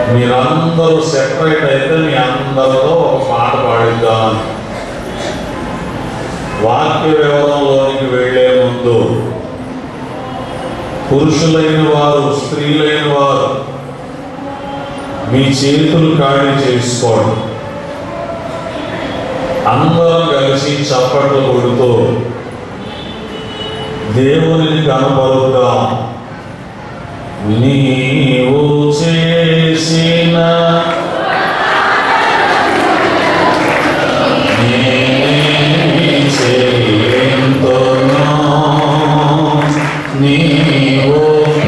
మీరందరూ సెపరేట్ అయితే మీ అందరితో ఒక పాట పాడిద్దాం వాక్య వివరంలోనికి వెళ్ళే ముందు పురుషులైన వారు స్త్రీలైన వారు మీ చేతులు ఖాళీ చేసుకోండి అందరం కలిసి చప్పట్లు కొడుతూ దేవునిని కనపరుద్దాం నీవు చేసిన నేనేమి చెయ్యెంతనో నీవు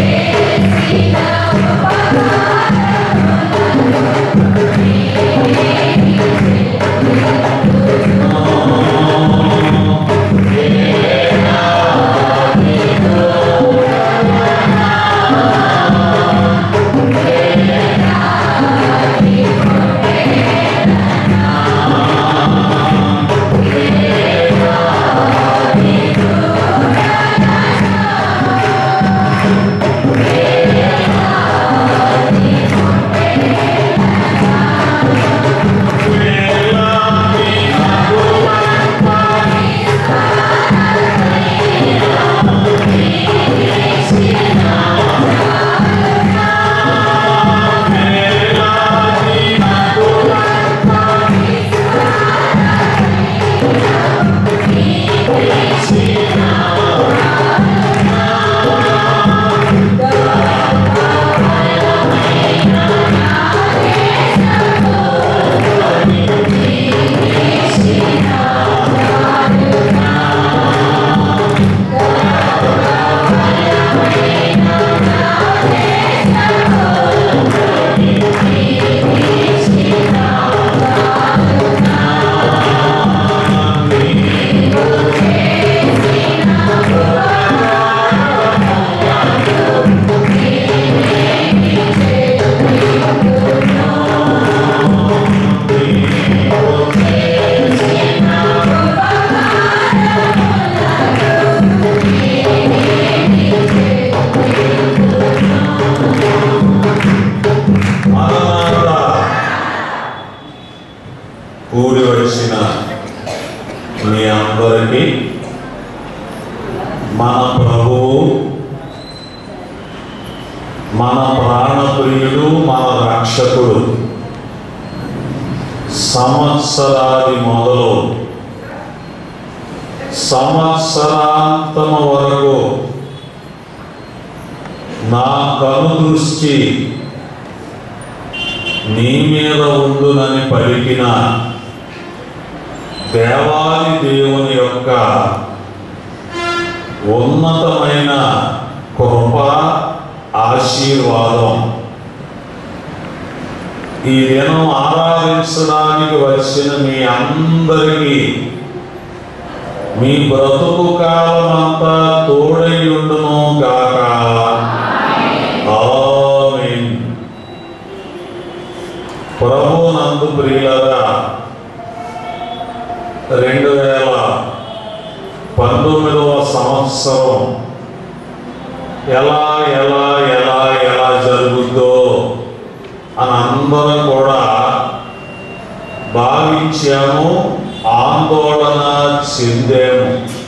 మానవుడా, కూడి వచ్చిన మీ అందరికీ మన ప్రభువు మన ప్రాణప్రియుడు మన రక్షకుడు సంవత్సరాది మొదలు సంవత్సరాంతము వరకు నా కను దృష్టి నీ మీద ఉండునని పలికిన దేవాది దేవుని యొక్క ఉన్నతమైన కృప ఆశీర్వాదం ఈ దినం ఆరాధించడానికి వచ్చిన మీ అందరికీ మీ బ్రతుకు కాలమంతా తోడైయుండును గాక ఆమేన్ ప్రభు నందు ప్రియులరా రెండు వేల పంతొమ్మిదవ సంవత్సరం ఎలా ఎలా ఎలా ఎలా జరుగుద్దో అని అందరం కూడా భావించాము ఆందోళన చెందాము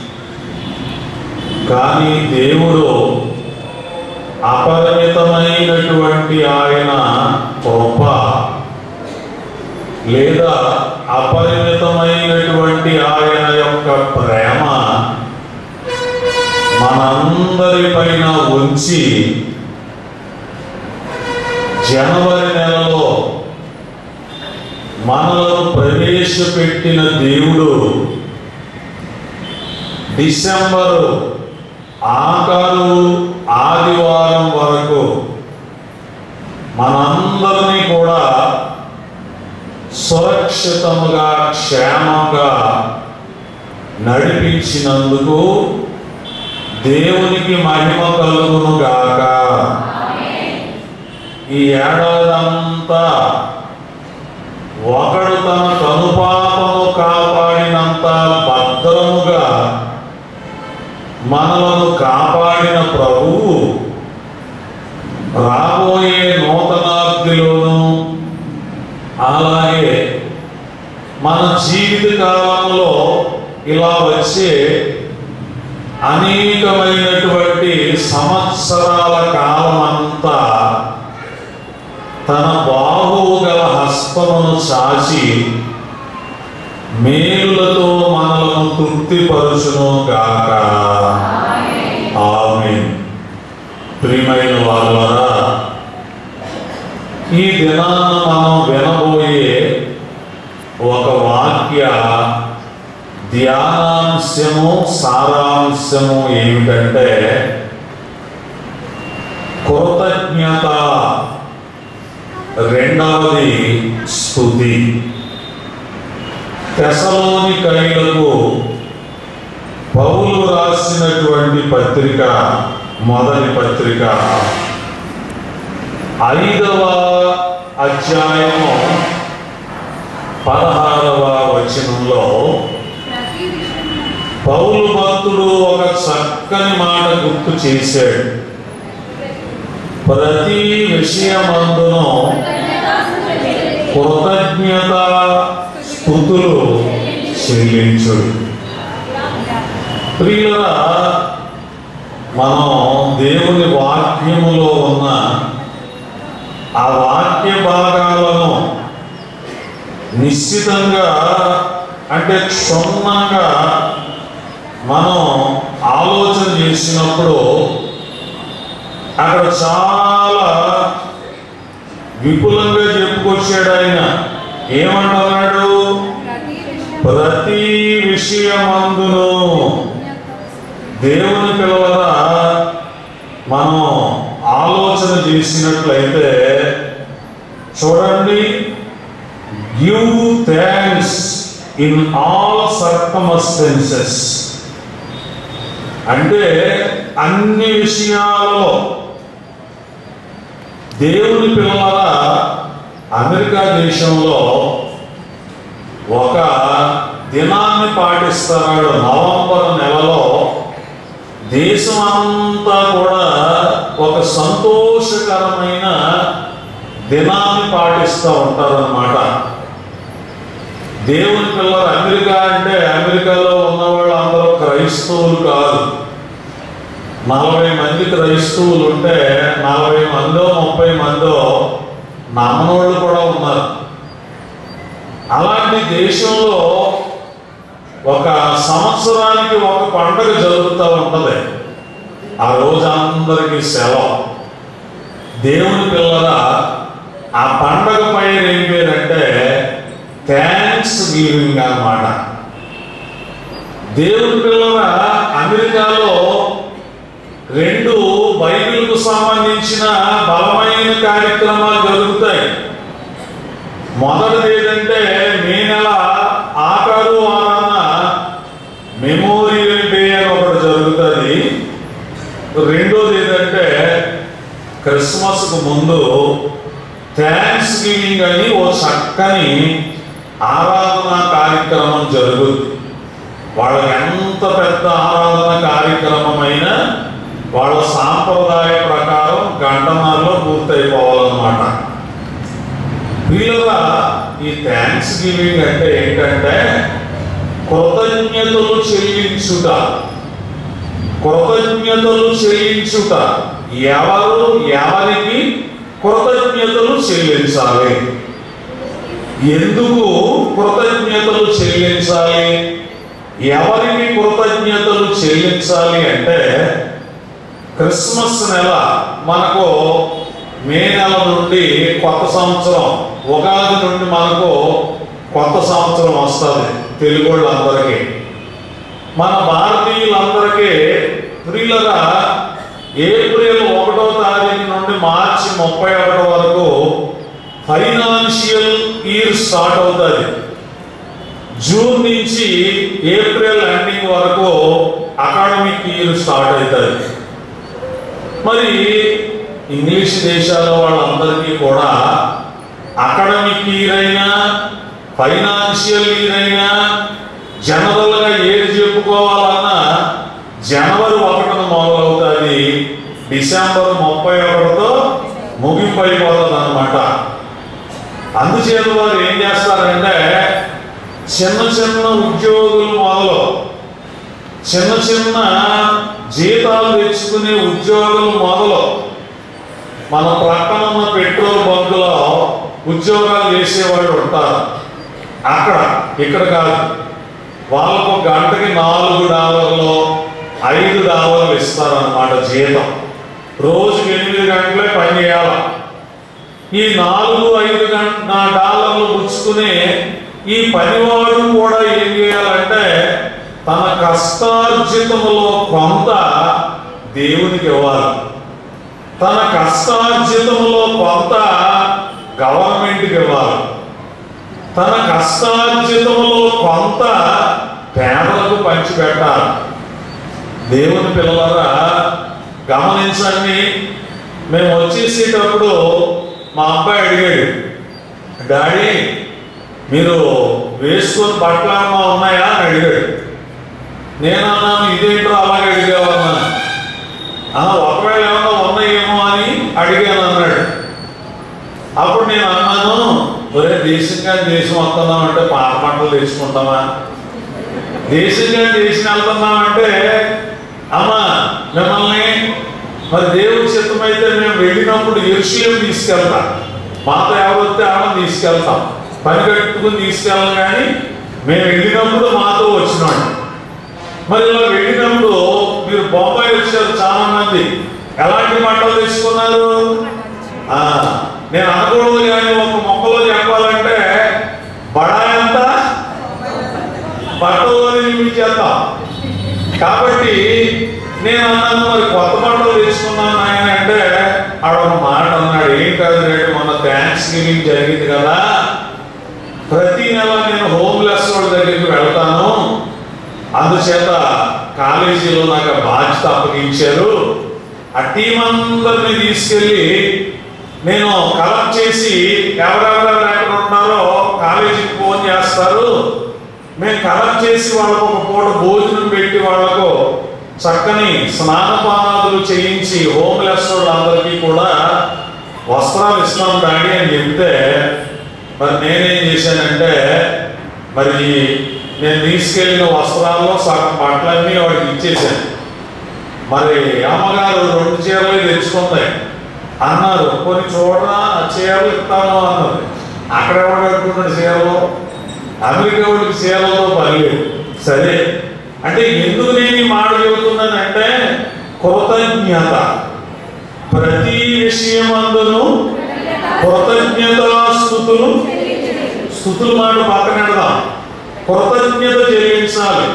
కానీ దేవుడు అపరిమితమైనటువంటి ఆయన కృప లేదా అపరిమితమైనటువంటి ఆయన యొక్క ప్రేమ మనందరిపైన ఉంచి జనవరి నెలలో మనలో ప్రవేశపెట్టిన దేవుడు డిసెంబరు ఆఖరు ఆదివారం వరకు మనందరినీ కూడా సురక్షితముగా క్షేమంగా నడిపించినందుకు దేవునికి మహిమ కలుగును గాక ఈ ఏడాదంతా ఒకడు తన కనుపాపను కాపాడినంత భద్రముగా మనలను కాపాడిన ప్రభువు రాబోయే నూతనాబ్దిలోనూ మన జీవిత కాలంలో ఇలా వచ్చే అనేకమైనటువంటి సంవత్సరాల కాలం అంతా తన బాహువు గల హస్తమును చాచి మేలులతో మనలను తృప్తిపరచును గాక ఆమె ప్రియమైన వాళ్ళరా ఈ దినాన మనం వినబోయే ఒక వాక్య ధ్యానాంశము సారాంశము ఏమిటంటే కృతజ్ఞత రెండవది స్థుతి తెసలోని కైలకు పౌలు రాసినటువంటి పత్రిక మొదటి పత్రిక ఐదవ అధ్యాయము పదహారవ వచనంలో పౌలు భక్తుడు ఒక చక్కని మాట గుర్తు చేశాడు ప్రతి విషయమందును కృతజ్ఞత స్థుతులు చెల్లించుడు ప్రియులరా మనం దేవుని వాక్యములో ఉన్న ఆ వాక్య భాగాలను నిశ్చితంగా అంటే క్షుణ్ణంగా మనం ఆలోచన చేసినప్పుడు అక్కడ చాలా విపులంగా చెప్పుకొచ్చాడు ఆయన ఏమంటున్నాడు ప్రతి విషయమందును దేవుని పిలవరా మనం ఆలోచన చేసినట్లయితే చూడండి give thanks in all circumstances అంటే అన్ని విషయాలలో దేవుని పిల్లల అమెరికా దేశంలో ఒక దినాన్ని పాటిస్తున్నాడు నవంబర్ నెలలో దేశం అంతా కూడా ఒక సంతోషకరమైన దినాన్ని పాటిస్తూ ఉంటారన్నమాట దేవుని పిల్లలు అమెరికా అంటే అమెరికాలో ఉన్న వాళ్ళు అందరూ క్రైస్తవులు కాదు నలభై మంది క్రైస్తవులు ఉంటే నలభై మందో ముప్పై మందో నమ్మనోళ్ళు కూడా ఉన్నారు అలాంటి దేశంలో ఒక సంవత్సరానికి ఒక పండుగ జరుగుతూ ఉంటది ఆ రోజు అందరికీ సెలవు దేవుని పిల్లల ఆ పండగ పైన ఏం పేరంటే థ్యాంక్స్ గివింగ్ అన్నమాట దేవుని పిల్లల అమెరికాలో రెండు బైబిల్కు సంబంధించిన బలమైన కార్యక్రమాలు జరుగుతాయి మొదటిది ఏంటంటే మే నెల ఆఖరు వారాన మెమోరియల్ డే అని ఒకటి జరుగుతుంది రెండోది ఏంటంటే క్రిస్మస్కు ముందు థ్యాంక్స్ గివింగ్ అని ఓ చక్కని ఆరాధన కార్యక్రమం జరుగుతుంది వాళ్ళకి ఎంత పెద్ద ఆరాధన కార్యక్రమం అయినా వాళ్ళ సాంప్రదాయ ప్రకారం గంటన్నరలో పూర్తయిపోవాలన్నమాట వీళ్ళగా ఈ థ్యాంక్స్ గివింగ్ అంటే ఏంటంటే కృతజ్ఞతలు చెల్లించుట కృతజ్ఞతలు చెల్లించుట ఎవరు ఎవరికి కృతజ్ఞతలు చెల్లించాలి ఎందుకు కృతజ్ఞతలు చెల్లించాలి ఎవరికి కృతజ్ఞతలు చెల్లించాలి అంటే క్రిస్మస్ నెల మనకు మే నెల నుండి కొత్త సంవత్సరం ఉగాది నుండి మనకు కొత్త సంవత్సరం వస్తుంది తెలుగు వాళ్ళందరికీ మన భారతీయులందరికీ ప్రియులగా ఏప్రిల్ ఒకటో తారీఖు నుండి మార్చి ముప్పై ఒకటి వరకు ఫైనాన్షియల్ ఇయర్ స్టార్ట్ అవుతుంది జూన్ నుంచి ఏప్రిల్ ఎండింగ్ వరకు అకాడమిక్ ఇయర్ స్టార్ట్ అవుతుంది మరి ఇంగ్లీష్ దేశాల వాళ్ళందరికీ కూడా అకాడమిక్ ఇయర్ అయినా ఫైనాన్షియల్ ఇయర్ అయినా జనరల్గా ఏది చెప్పుకోవాలన్నా జనవరి ఒకటిన మొదలవుతుంది డిసెంబర్ ముప్పై ఒకటితో ముగింపు అయిపోతుంది అనమాట అందుచేత వారు ఏం చేస్తారంటే చిన్న చిన్న ఉద్యోగులు మొదలు చిన్న చిన్న జీతాలు తెచ్చుకునే ఉద్యోగులు మొదలు మన ప్రక్కన ఉన్న పెట్రోల్ బంకులో ఉద్యోగాలు చేసేవాళ్ళు ఉంటారు అక్కడ ఇక్కడ కాదు వాళ్ళకు గంటకి నాలుగు డాలర్లు ఐదు డాలర్లు ఇస్తారన్నమాట జీతం రోజుకి ఎనిమిది గంటలే పని చేయాలి ఈ నాలుగు ఐదు గంట డాలర్లు పుచ్చుకునే ఈ పనివాడు కూడా ఏం చేయాలంటే తన కష్టార్జితములో కొంత దేవునికి ఇవ్వాలి తన కష్టార్జితములో కొంత గవర్నమెంట్కి ఇవ్వాలి తన కష్టార్జితములో కొంత పేదలకు పంచిపెట్టాలి దేవుని పిల్లలరా గమనించండి మేము వచ్చేసేటప్పుడు మా అబ్బాయి అడిగాడు డాడీ మీరు వేసుకొని బట్టలు ఏమన్నా ఉన్నాయా అని అడిగాడు నేను అన్నాను ఇదేంటో అలాగే అడిగావన్నాను "ఆ, ఒకవేళ ఏమన్నా ఉన్నాయేమో అని అడిగాను అన్నాడు అప్పుడు నేను అన్నాను ఒరే దేశంగా దేశం వస్తున్నామంటే పాత పంటలు తెచ్చుకుంటామా దేశంగా దేశం వెళ్తున్నామంటే అమ్మా మిమ్మల్ని మరి దేవుడి చిత్తమైతే మేము వెళ్ళినప్పుడు ఎరుషులేం తీసుకెళ్తాం మాతో ఎవరు వస్తే ఆమె తీసుకెళ్తాం పని కట్టుకుని తీసుకెళ్ళం కానీ మేము వెళ్ళినప్పుడు మాతో వచ్చినాడు మరి ఇలా వెళ్ళినప్పుడు మీరు బొంబాయి వచ్చారు చాలా మంది ఎలాంటి బట్టలు తెచ్చుకున్నారు ఆ, నేను అనకూడదు కానీ ఒక మొక్కలో చెప్పాలంటే బడా ఎంత బట్టలో చూపించేద్దాం కాబట్టి నేను అన్నాను మరి కొత్త బట్టలు తెచ్చుకున్నాను ఆయన అంటే ఆడ ఒక మాట అన్నాడు ఏం కాదు రేటు మొన్న థ్యాంక్స్ గివింగ్ జరిగింది కదా ప్రతి నెల నేను హోమ్లెస్ వాళ్ళ దగ్గరికి వెళ్తాను అందుచేత కాలేజీలో నాకు ఆ బాధ్యత అప్పగించారు ఆ టీం అందరినీ తీసుకెళ్ళి నేను కలెక్ట్ చేసి ఎవరెవరెవరు ఎక్కడ ఉన్నారో కాలేజీకి ఫోన్ చేస్తారు మేము కలెక్ట్ చేసి వాళ్ళకు ఒక పూట భోజనం పెట్టి వాళ్ళకు చక్కని స్నానపానాదులు చేయించి హోమ్లెస్ వాళ్ళందరికీ కూడా వస్త్రాలు ఇస్తాం డాడీ అని చెప్తే మరి నేనేం చేశానంటే మరి నేను తీసుకెళ్ళిన వస్త్రాల్లో సగం బట్టలన్నీ వాడికి ఇచ్చేసాను మరి అమ్మగారు రెండు చీరలు తెచ్చుకుంటాయి అన్నారు కొన్ని చూడరా ఆ చీరలు ఇస్తాను అన్నది అక్కడ ఎవరు కట్టుకున్నాడు చీరలు అమెరికా వాడికి చీరలతో పని లేదు సరే అంటే ఎందుకు నేను ఈ మాట చెబుతున్నానంటే కృతజ్ఞత ప్రతి విషయమందును కృతజ్ఞతాస్థుతులు స్థుతుల మాట పక్కనెడదాం కృతజ్ఞత చెల్లించాలి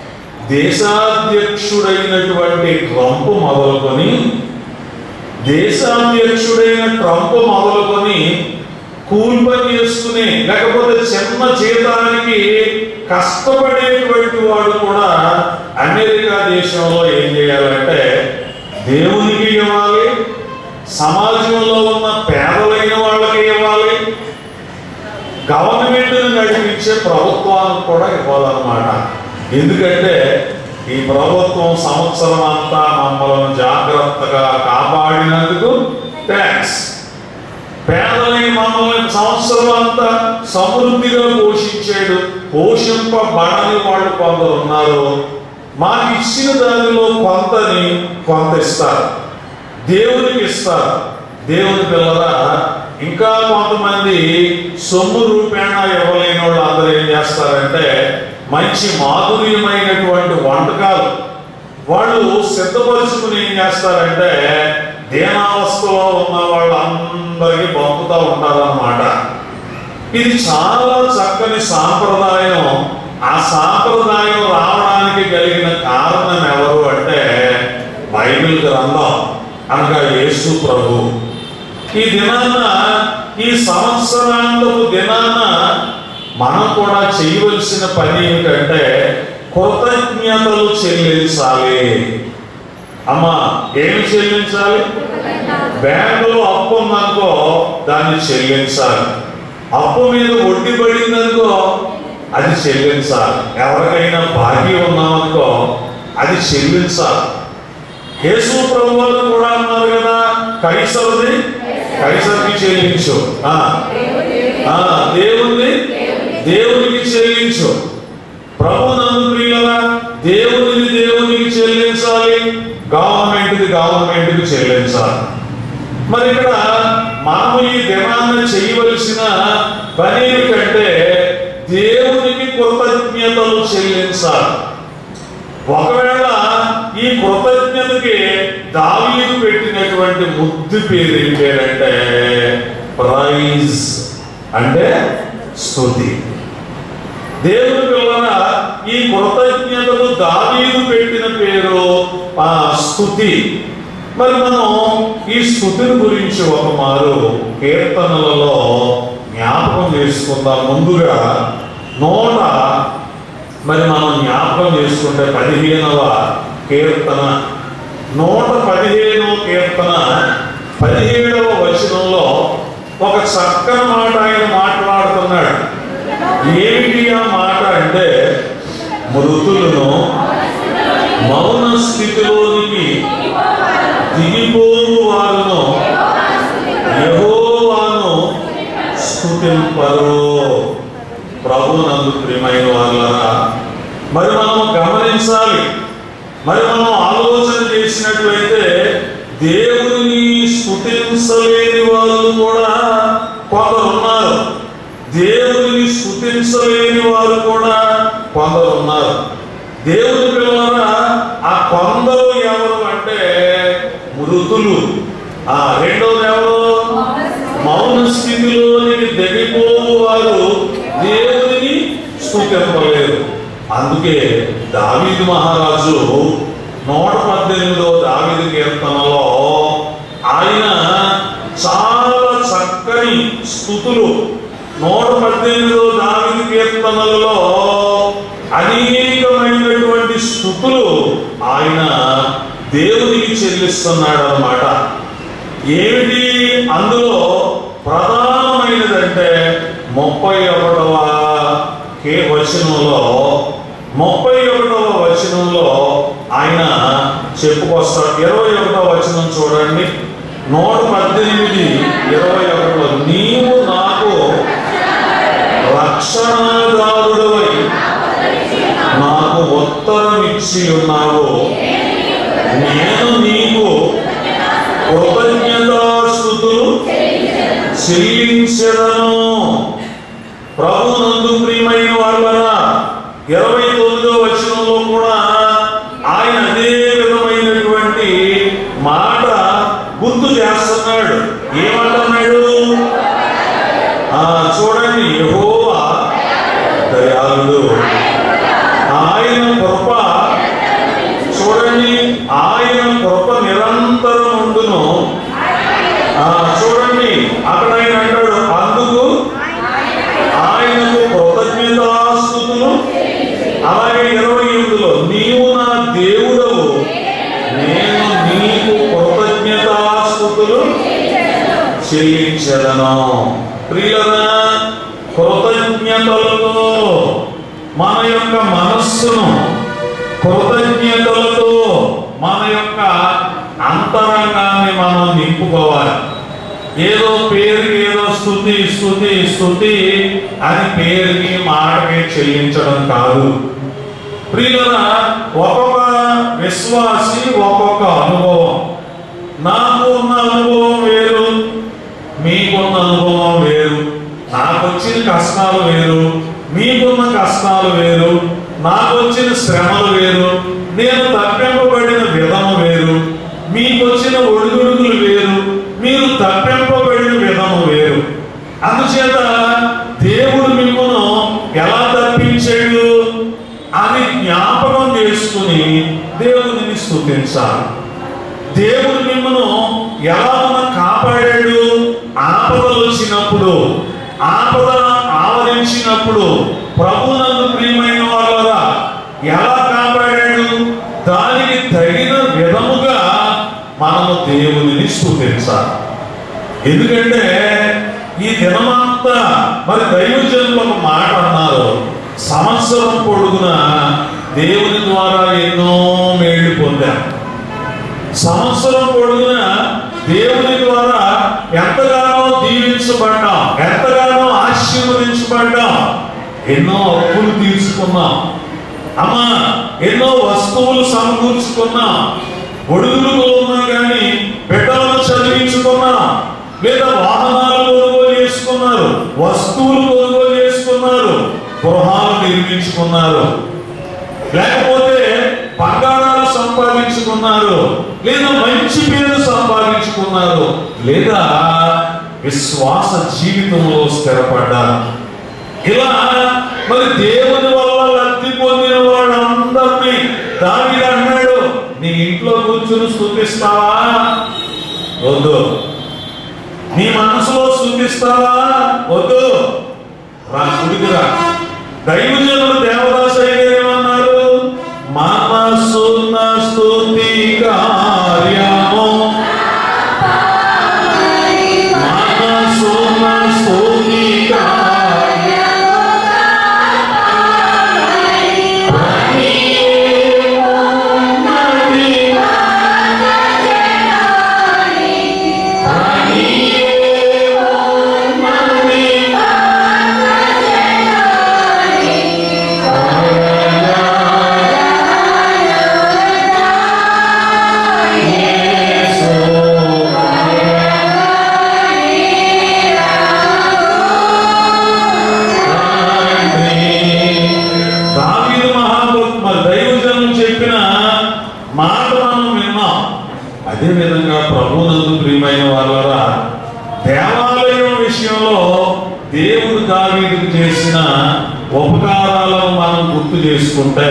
దేశాధ్యక్షుడైనటువంటి ట్రంప్ మొదలుకొని దేశాధ్యక్షుడైన ట్రంప్ మొదలుకొని కూలి పని చేసుకుని లేకపోతే చిన్న జీతానికి కష్టపడేటువంటి వాడు కూడా అమెరికా దేశంలో ఏం చేయాలంటే దేవునికి ఇవ్వాలి సమాజంలో ఉన్న పేదలైన వాళ్ళకి ఇవ్వాలి గవర్నమెంట్ నడిపించే ప్రభుత్వానికి కూడా ఇవ్వాలన్నమాట ఎందుకంటే ఈ ప్రభుత్వం సంవత్సరం అంతా మమ్మల్ని జాగ్రత్తగా కాపాడినందుకు ట్యాక్స్ పేదలైన మమ్మల్ని సంవత్సరం అంతా సమృద్ధిగా పోషించాడు పోషింపబడని వాళ్ళు కొందరు ఉన్నారు మాకు ఇచ్చిన దానిలో కొంతని కొంత ఇస్తారు దేవునికి ఇస్తారు దేవుని పిల్లరా ఇంకా కొంతమంది సొమ్ము రూపేణ ఇవ్వలేని వాళ్ళు అందరూ ఏం చేస్తారంటే మంచి మాధుర్యమైనటువంటి వంటకాలు వాళ్ళు సిద్ధపరుచుకుని ఏం చేస్తారంటే దీనావస్థలో ఉన్న వాళ్ళందరికీ పంపుతూ ఉంటారన్నమాట ఇది చాలా చక్కని సాంప్రదాయం ఆ సాంప్రదాయం రావడానికి కలిగిన కారణం ఎవరు అంటే బైబిల్ గ్రంథం అనగా యేసు ప్రభు ఈ దినాన ఈ సంవత్సరాంతపు దినాన మనం కూడా చేయవలసిన పని ఏమిటంటే కృతజ్ఞతలు చెల్లించాలి అమ్మా ఏమి చెల్లించాలి బ్యాంకులో అప్పు ఉందనుకో దాన్ని చెల్లించాలి అప్పు మీద వడ్డీ పడిందనుకో అది చెల్లించాలి ఎవరికైనా బాకీ ఉన్నామనుకో అది చెల్లించాలి యేసు ప్రభు వారు కూడా అన్నారు కదా కైసరుది కైసరికి చెల్లించు ఆ, ఆ, దేవుణ్ణి దేవునికి చెల్లించు ప్రభు నందు ప్రియులరా దేవునిది దేవునికి చెల్లించాలి గవర్నమెంట్ది గవర్నమెంట్కి చెల్లించాలి మరి ఇక్కడ మనము ఈ దినాన్ని చేయవలసిన పని ఏమిటంటే దేవునికి కృతజ్ఞతలు చెల్లించాలి ఒకవేళ ఈ కృతజ్ఞతకి దావీదు పెట్టినటువంటి ముద్దు పేరు ఏం పేరంటే ప్రైజ్ అంటే స్తుతి దేవుని పిల్లల ఈ కృతజ్ఞతలు దావీదు పెట్టిన పేరు ఆ స్తుతి మరి మనం ఈ స్థుతిని గురించి ఒక మారు కీర్తనలలో జ్ఞాపకం చేసుకుందాం ముందుగా నూట మరి మనం జ్ఞాపకం చేసుకుంటే పదిహేనవ కీర్తన నూట పదిహేనవ కీర్తన పదిహేడవ వచనంలో ఒక చక్కని మాట ఆయన మాట్లాడుతున్నాడు ఏమిటి ఆ మాట అంటే మృతులను మౌన స్థితిలోనికి దిగిపోవు వారును యెహోవాను స్తుతింపరు ప్రభు నందు ప్రియమైన వాళ్ళరా మరి మనం గమనించాలి మరి మనం ఆలోచన చేసినట్లయితే దేవుని స్తుతించలేని వాళ్ళు కూడా కొందరు ఉన్నారు దేవుని స్తుతించలేని వారు కూడా కొందరు ఉన్నారు దేవుని పిల్లరా ఆ కొందరు ఎవరు అంటే మృతులు ఆ రెండోది ఎవరు మౌన స్థితిలోనికి దిగిపోవు వారు దేవుని స్తుతింపలేరు అందుకే దావీదు మహారాజు నూట పద్దెనిమిదో దావీదు కీర్తనలో ఆయన చాలా చక్కని స్థుతులు నూట పద్దెనిమిదో దావీదు కీర్తనలలో అనేకమైనటువంటి స్థుతులు ఆయన దేవునికి చెల్లిస్తున్నాడు అన్నమాట ఏమిటి అందులో ప్రధానమైనదంటే ముప్పై ఒకటవ కే వచనంలో ముప్పై ఒకటవ వచనంలో ఆయన చెప్పుకొస్తాడు ఇరవై ఒకటవ వచనం చూడండి నూట పద్దెనిమిది ఇరవై ఒకటిలో నీవు నాకు రక్షణదారుడవై నాకు ఉత్తరం ఇచ్చి ఉన్నావు నేను నీకు కృతజ్ఞతాస్థుతులు చెల్లించదను ప్రభు నందు ప్రియమైన వాళ్ళరా ఇరవై తొమ్మిదో వచనంలో కూడా ఆయన అదే విధమైనటువంటి మాట గుర్తు చేస్తున్నాడు ఏమంటున్నాడు ఆ చూడండి యెహోవా దయాళుడు ఆయన కృప చూడండి ఆయన కృప నిరంతరం ఉండును ఆ చూడండి అక్కడ ఆయన అంటాడు అందుకు ఆయనకు కృతజ్ఞతాస్తుతులు అలాగే ఇరవై ఎనిమిదిలో నీవు నా దేవుడవు నేను నీకు కృతజ్ఞతాస్తుతులు చెల్లించదను ప్రియులరా కృతజ్ఞతలతో మన యొక్క మనస్సును కృతజ్ఞతలతో మన యొక్క అంతరంగాన్ని మనం నింపుకోవాలి ఏదో పేరుకి ఏదో స్థుతి స్థుతి స్థుతి అని పేరుకి మాటకి చెల్లించడం కాదు ప్రియులరా ఒక్కొక్క విశ్వాసి ఒక్కొక్క అనుభవం నాకు ఉన్న అనుభవం వేరు మీకున్న అనుభవం వేరు నాకు వచ్చిన కష్టాలు వేరు మీకున్న కష్టాలు వేరు నాకు వచ్చిన శ్రమలు వేరు నేను తప్పింపబడిన విధము వేరు మీకు వచ్చిన ఒడిదుడుకులు వేరు మీరు తప్పింపబడిన విధము వేరు అందుచేత దేవుడు మిమ్మల్ని ఎలా తప్పించాడు అని జ్ఞాపకం చేసుకుని దేవుడిని స్తుతించాలి దేవుడు మిమ్మను ఎలా మనం కాపాడాడు ఆపదలు వచ్చినప్పుడు ఆపద ఆవరించినప్పుడు ప్రభునందు ప్రియమైన వాళ్ళరా ఎలా కాపాడాడు దానికి తగిన విధముగా మనము దేవునిని స్తుతించాలి ఎందుకంటే ఈ దినమంతా మరి దైవజనులు ఒక మాట అన్నారు సంవత్సరం పొడుగున దేవుని ద్వారా ఎన్నో మేళ్లు పొందాం సంవత్సరం పొడుగున దేవుని ద్వారా ఎంతగానో దీవించబడ్డాం ఎంతగానో ఆశీర్వదించబడ్డాం ఎన్నో అప్పులు తీర్చుకున్నాం అమ్మా ఎన్నో వస్తువులు సమకూర్చుకున్నాం ఒడుగులు ఉన్నా కానీ బిడ్డలను చదివించుకున్నాం లేదా వాహనాలు కొనుగోలు చేసుకున్నారు వస్తువులు కొనుగోలు చేసుకున్నారు గృహాలు నిర్మించుకున్నారు లేకపోతే బంగారాలు సంపాదించుకున్నారు లేదా మంచి పేరు సంపాదించుకున్నారు లేదా విశ్వాస జీవితంలో స్థిరపడ్డారు ఇలా మరి దేవుని వల్ల లబ్ధి పొందిన వాళ్ళందరినీ దాని అన్నాడు నీ ఇంట్లో కూర్చుని స్థుతిస్తావా వద్దు నీ మనసులో స్థుతిస్తావా వద్దు రా గుడికిరా దైవజనులు దేవదాస ఏమన్నారు మనసున్న స్థుతి కార్యము మనసున్న స్థుతి కార్యము దావీదు మహాభక్తు మరి దైవజనులు చెప్పిన మాట మనం విన్నాం అదే విధంగా ప్రభునందు ప్రియమైన వాళ్ళరా దేవాలయం విషయంలో దేవుడు దావీదుకు చేసిన ఉపకారాలను మనం గుర్తు చేసుకుంటే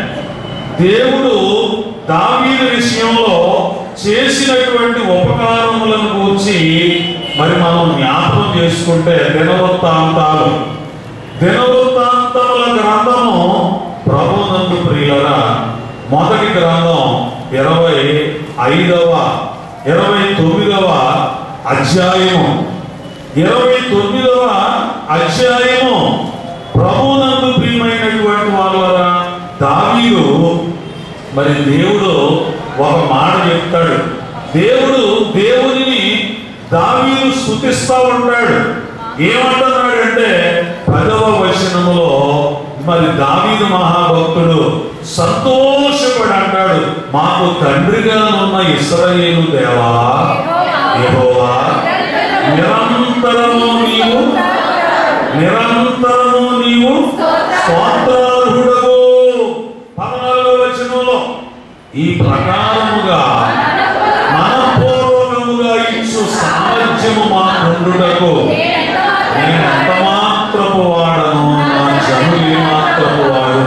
దేవుడు దావీదు విషయంలో చేసినటువంటి ఉపకారములను గురించి మరి మనం జ్ఞాపకం చేసుకుంటే దినవృత్తాంతాలు దినవృత్తాంతముల గ్రంథము ప్రభునందు ప్రియులరా మొదటి గ్రంథం ఇరవై ఐదవ ఇరవై తొమ్మిదవ అధ్యాయము ఇరవై తొమ్మిదవ అధ్యాయము ప్రభునందు ప్రియమైనటువంటి వాళ్ళరా దావీదు మరి దేవుడు ఒక మాట చెప్తాడు దేవుడు దేవునిని దావీదు స్థుతిస్తా ఉంటాడు ఏమంటున్నాడంటే పదవ వచనములో మరి దావీదు మహాభక్తుడు సంతోషపడి అంటాడు మాకు తండ్రిగా ఉన్న ఇస్రాయేలు దేవా యెహోవా నిరంతరము నీవు నిరంతరము నీవు స్తోత్రార్హుడవు పద్నాలుగో వచనంలో ఈ ప్రకారముగా మనపూర్వకముగా ఇచ్చు సామర్థ్యము మా నుండుటకు నేను ఎంత మాత్రపు వాడను నా జనులు ఏ మాత్రపు వాడు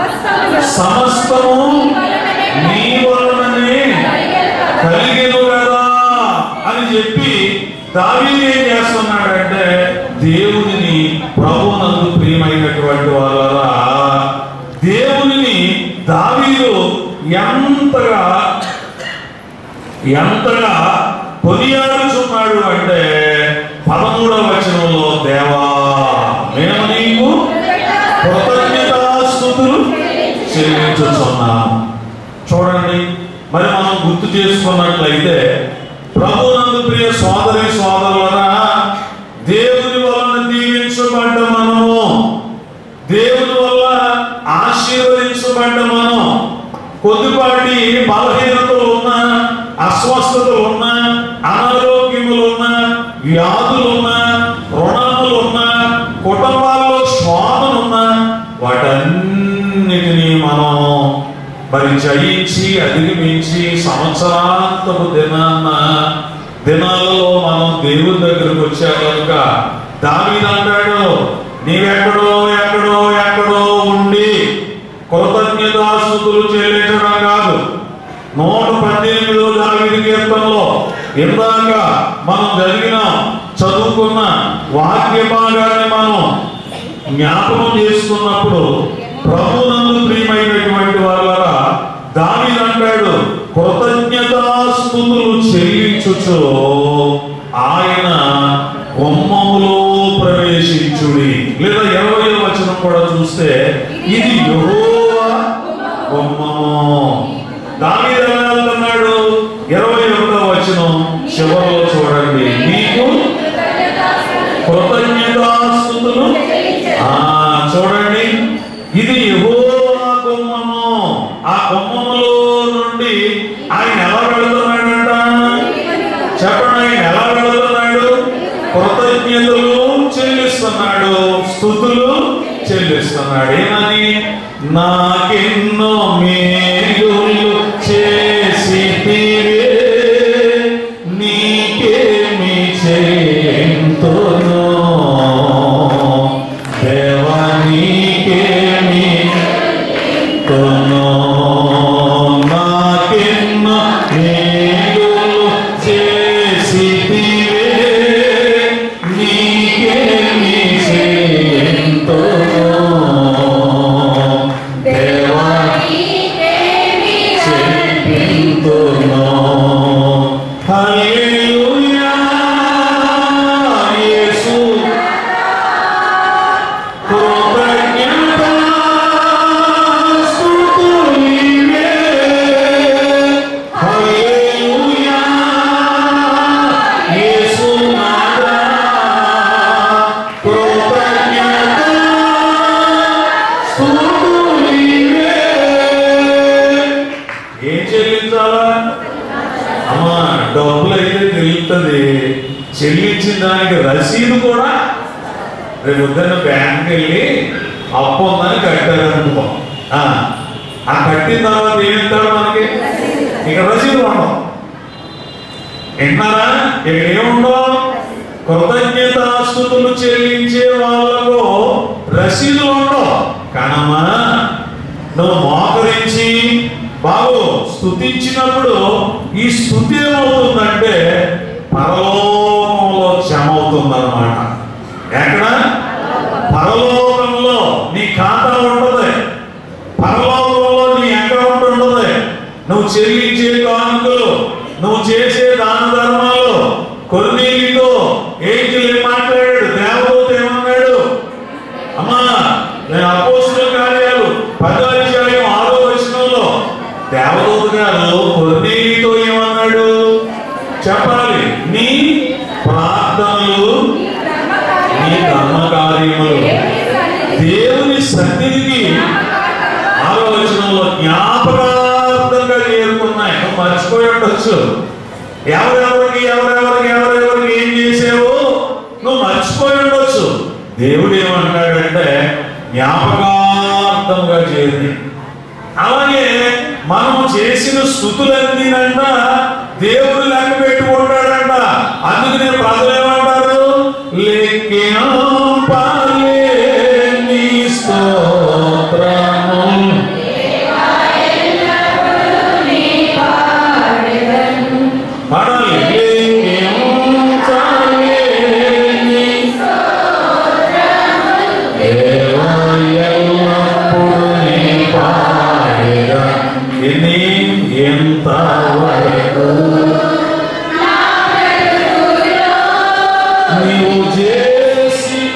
సమస్తము నీ వలననే కలిగెను కదా అని చెప్పి దావీదు ఏం చేస్తున్నాడంటే దేవునిని ప్రభునందు ప్రియమైనటువంటి వాళ్ళ దేవునిని దావీదు ఎంతగా ఎంతగా కొనియాడుచున్నాడు అంటే పదమూడవ వచనంలో దేవా మేము నీకు కృతజ్ఞతాస్తుతులు చెల్లించుచున్నాం చూడండి మరి మనం గుర్తు చేసుకున్నట్లయితే ప్రభునందు ప్రియ సోదరి సోదరులరా దేవుని వలన దీవించబడ్డ మనము దేవుని వల్ల ఆశీర్వదించబడ్డ మనం కొద్దిపాటి బలహీనతలు ఉన్నా అస్వస్థతలు ఉన్నా అనారోగ్యములు ఉన్నా వ్యాధులు ఉన్నా రుణములు ఉన్నా కుటుంబాల్లో శోధన ఉన్నా వాటన్నిటినీ మనం మరి జయించి అధిగమించి సంవత్సరాంతపు దినాన్న దినాలలో మనం దేవుని దగ్గరకు వచ్చా కనుక దావీదు అంటాడు నీవెక్కడో ఎక్కడో ఎక్కడో ఉండి కృతజ్ఞతాస్తుతులు చెల్లించడం కాదు నూట పద్దెనిమిదో దావీదు కీర్తనలో ఇందాక మనం జరిగిన చదువుకున్న వాక్య భాగాన్ని మనం జ్ఞాపకం చేసుకున్నప్పుడు ప్రభునందు ప్రియమైనటువంటి వాళ్ళ దావీదు అంటాడు కృతజ్ఞతాస్తుతులు చెల్లించుచు ఆయన కొమ్మములో ప్రవేశించుడి లేదా ఇరవై వచనం కూడా చూస్తే ఇది యెహోవా కొమ్మము దావీదు ఎలా వెళ్తున్నాడు ఇరవై ఒకటో వచనం చివరిలో చూడండి నీకు కృతజ్ఞతాస్తుతులు ఆ చూడండి కృతజ్ఞతలు చెల్లిస్తున్నాడు స్థుతులు చెల్లిస్తున్నాడు ఏమని నాకెన్నో మేలులు చేసి నీకేమి చేయంతును దేవా నీకేమి కొను నాకెన్నో మేలులు చేసితివే, నీకేమి చేయంతును. దేవా చెప్పింతును. హల్లెలూయా, యేసు ఏం చెల్లించాలా అమ్మా డబ్బులు అయితే తెలుస్తుంది చెల్లించిన దానికి రసీదు కూడా రేపు పొద్దున్న బ్యాంక్కి వెళ్ళి అప్పు ఉందని కట్టారు అనుకో ఆ ఆ కట్టిన తర్వాత ఏమిస్తాడు మనకి ఇక రసీదు ఉండవు వింటున్నారా ఇక్కడ ఏముండవు కృతజ్ఞతాస్తుతులు చెల్లించే వాళ్ళకు రసీదులు ఉండవు కనమా నువ్వు మోకరించి బాబు స్తుతించినప్పుడు ఈ స్థుతి ఏమవుతుందంటే పరలోకంలో జమ అవుతుందన్నమాట ఎక్కడ పరలోకంలో నీ ఖాతా ఉంటుంది పరలోకంలో నీ అకౌంట్ ఉంటుంది నువ్వు చెల్లించే కానుకలు నువ్వు చేసే దాన ధర్మాలు కొన్నిటితో ఏంటి మాట్లాడాడు దేవదూత ఏమన్నాడు అమ్మా నేను అపోస్తుల కార్యాలు పదో అధ్యాయం ఆరో వచనంలో దేవదూత గారు కొన్నిటితో ఏమన్నాడు చెప్పాలి నీ ప్రార్థనలు నీ కర్మ కార్యములు దేవుని సన్నిధికి ఆలోచనలో జ్ఞాపకార్థంగా చేరుకున్నాయి నువ్వు మర్చిపోయి ఉండొచ్చు ఎవరెవరికి ఎవరెవరికి ఎవరెవరికి ఏం చేసావు నువ్వు మర్చిపోయి ఉండొచ్చు దేవుడు ఏమంటాడంటే జ్ఞాపకార్థంగా చేరి అలాగే మనము చేసిన స్థుతులన్నీనంట దేవుడు లెక్క పెట్టుకుంటాడంట అందుకనే ప్రజలు ఏమంటారు లెక్కింపలేని స్తోత్రము పాడాలి లెక్కించలేని దేవా ఎల్లప్పుడూ నీ పాడెదా. ఎన్ని ఎంత వరకు నీవు చేసిన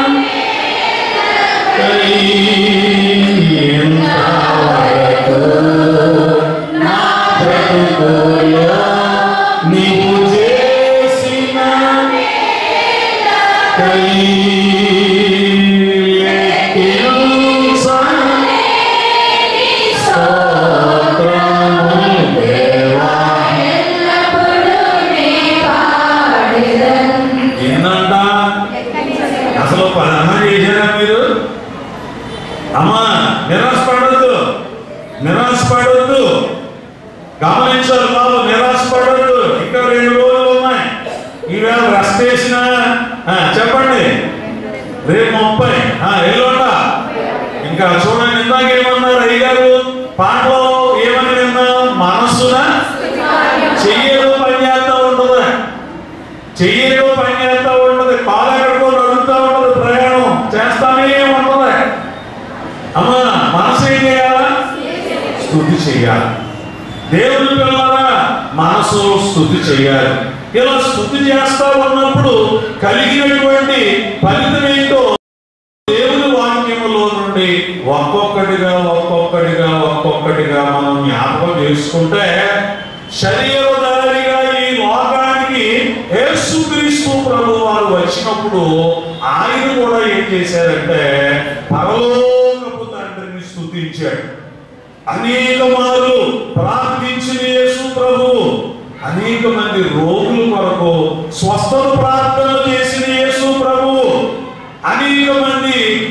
కై ఎంత వరకు నా బ్రతుకులో నీవు చేసిన కై లెక్కించలేని స్తోత్రములు దేవా. ఏందంట అసలు పదమ్మ చేశారా మీరు అమ్మా నిరాశపడద్దు నిరాశపడద్దు గమనించాలి బాబు నిరాశపడద్దు ఇంకా రెండు రోజులు ఉన్నాయి ఈవేళ రెస్ట్ వేసిన చెప్పండి రేపు ముప్పై ఆ, ఎల్లుండా ఇంకా చూడండి ఇందాక ఏమన్నారు అయ్యారు పాటలో ఏమని విన్నాం మనస్సున చెయ్యదు పని చేస్తా ఉంటుంది చెయ్యలో పని చేస్తా ఉంటది కాలు ఎక్కడికో నడుస్తూ ఉంటది ప్రయాణం చేస్తానే ఉంటది అమ్మా మనసు ఏం చేయాలా స్థుతి చేయాలి దేవుని పిల్లరా మనసు స్థుతి చేయాలి ఇలా స్థుతి చేస్తా ఉన్నప్పుడు కలిగినటువంటి ఫలితం ఏంటో దేవుని వాక్యములో నుండి ఒక్కొక్కటిగా ఒక్కొక్కటిగా ఒక్కొక్కటిగా మనం జ్ఞాపకం చేసుకుంటే శరీరధారిగా ఈ లోకానికి యేసుక్రీస్తు ప్రభు వారు వచ్చినప్పుడు ఆయన కూడా ఏం చేశారంటే పరలోకపు తండ్రిని స్తుతించాడు అనేక మార్లు ప్రార్థించిన యేసు ప్రభు అనేక మంది రోగుల కొరకు స్వస్థత ప్రార్థనలు చేసిన యేసు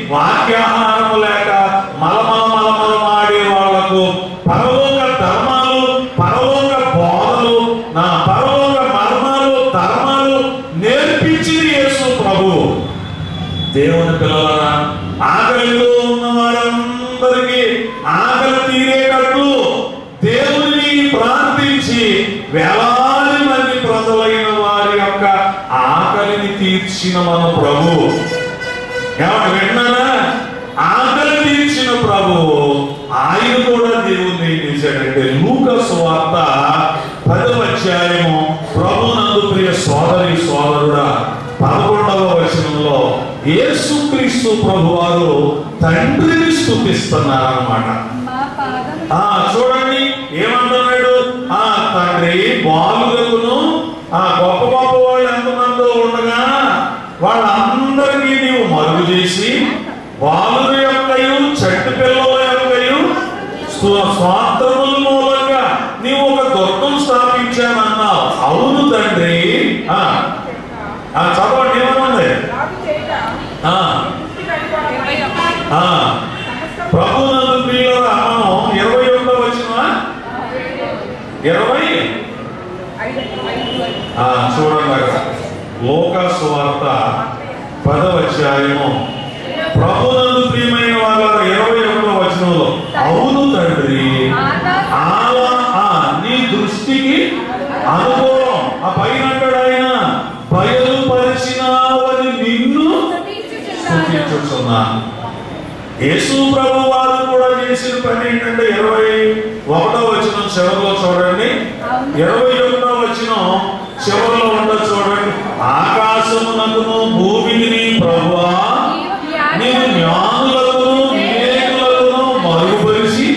వాక్యాహారము లేక మలమల మలమల మాడే వాళ్లకు పరలోక ధర్మాలు పరలోక బోధలు నా పరలోక మర్మాలు ధర్మాలు నేర్పించింది యేసు ప్రభు దేవుని పిల్లలరా ఆకలితో ఉన్న వారందరికీ ఆకలి తీరేటట్లు దేవుని ప్రార్థించి వేలాది మంది ప్రజలైన వారి యొక్క ఆకలిని తీర్చిన మన ప్రభు ఏమంటే విన్నారా ఆకలి తీర్చిన ప్రభు ఆయన కూడా దేవుణ్ణి ఏం చేశాడంటే లూకస్ వార్త పదవ అధ్యాయము ప్రభు నందు ప్రియ సోదరి సోదరుడా పదకొండవ వచనంలో యేసుక్రీస్తు ప్రభు వారు తండ్రిని స్థుతిస్తున్నారన్నమాట మా పాదము ఆ చూడండి ఏమంటున్నాడు ఆ తండ్రి బాలుగకును ఆ గొప్ప గొప్ప వాళ్ళు ఎంతమందో ఉండగా వాళ్ళందరికీ నీవు మరుగు చేసి బాలుల యొక్కయు చెట్టు పిల్లల యొక్కయు స్వ- స్వార్థముల మూలంగా నీవు ఒక దుర్గం స్థాపించానన్నావు అవును తండ్రి ఆ ఆ, చదవండి ఏమనుంది ఆ ఆ ప్రభునందు ప్రియుల మనం ఇరవై ఒకటో వచ్చిన ఇరవై ఆ, చూడండి అక్కడ లోకాసు వార్త పదవ అధ్యాయము ప్రభునందు ప్రియమైన వాళ్ళ ఇరవై ఒకటో వచనంలో అవును తండ్రి ఆలా ఆ నీ దృష్టికి అనుకూలం ఆ పైన అంటాడు ఆయన బయలుపరిచినావని నిన్ను స్థుతించుచున్నాను యేసు ప్రభు వారు కూడా చేసిన పని ఏంటంటే ఇరవై ఒకటో వచ్చిన చివరిలో చూడండి ఇరవై ఒకటో వచ్చిన చివరిలో ఉండ చూడండి ఆకాశమునకును భూమికి నీ ప్రభువా నీవు జ్ఞానులకును వివేకులకును మరుగుపరిచి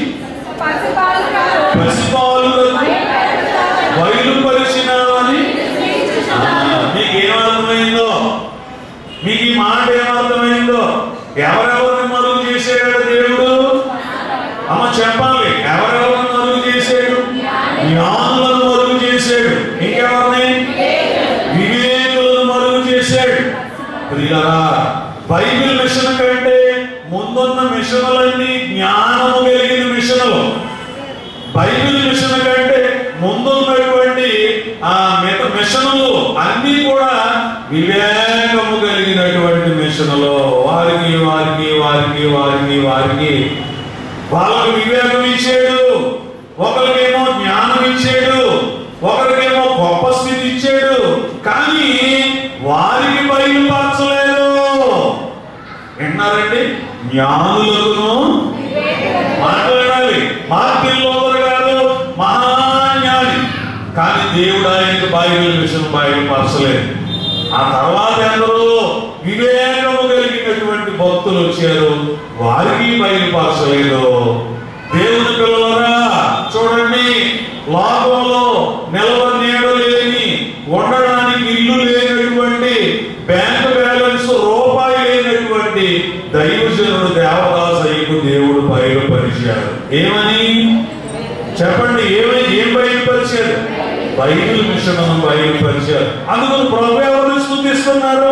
పసిపాలులకు బయలుపరిచినావని ఆ, మీకు ఏమర్థమైందో మీకు ఈ మాట ఏమర్థమైందో ఎవరెవరిని మరుగు చేశాడు దేవుడు అమ్మ చెప్పాలి ఎవరెవరిని మరుగు చేశాడు జ్ఞానులను మరుగు చేశాడు ఇంకెవరిని వివేకులను మరుగు చేశాడు ప్రియులరా బైబిల్ మిషన్ కంటే ముందున్న మిషనులన్నీ జ్ఞానము కలిగిన మిషనులు బైబిల్ మిషన్ కంటే ముందున్నటువంటి ఆ మిత మిషనులు అన్ని కూడా వివేకము కలిగినటువంటి మిషనులు వారికి వారికి వారికి వారికి వారికి వాళ్ళకి వివేకం ఇచ్చాడు ఒకరికేమో జ్ఞానం ఇచ్చాడు ఒకరికేమో గొప్ప స్థితి ఇచ్చాడు కానీ వారికి బయలుపరచలేదు విన్నారండి జ్ఞానులకును మాట్లాడాలి మార్టిన్ లోదర్ గారు మహాజ్ఞాని కానీ దేవుడు ఆయనకు బైబిల్ విషయం బయలుపరచలేదు ఆ తర్వాత ఎందరో వివేకము కలిగినటువంటి భక్తులు వచ్చారు వారికి బయలుపరచలేదు దేవుని పిల్లలరా చూడండి లోకంలో నిల్వ నీడ లేని ఉండడానికి ఇల్లు లేనటువంటి బ్యాంక్ బ్యాలెన్స్ రూపాయి లేనటువంటి దైవజనుడు దేవదాసయ్యకు దేవుడు బయలుపరిచాడు ఏమని చెప్పండి ఏమై ఏం బయలుపరిచాడు బైబిల్ మిషన్ బయలుపరిచారు అందుకని ప్రభు ఎవరిని స్థుతిస్తున్నారు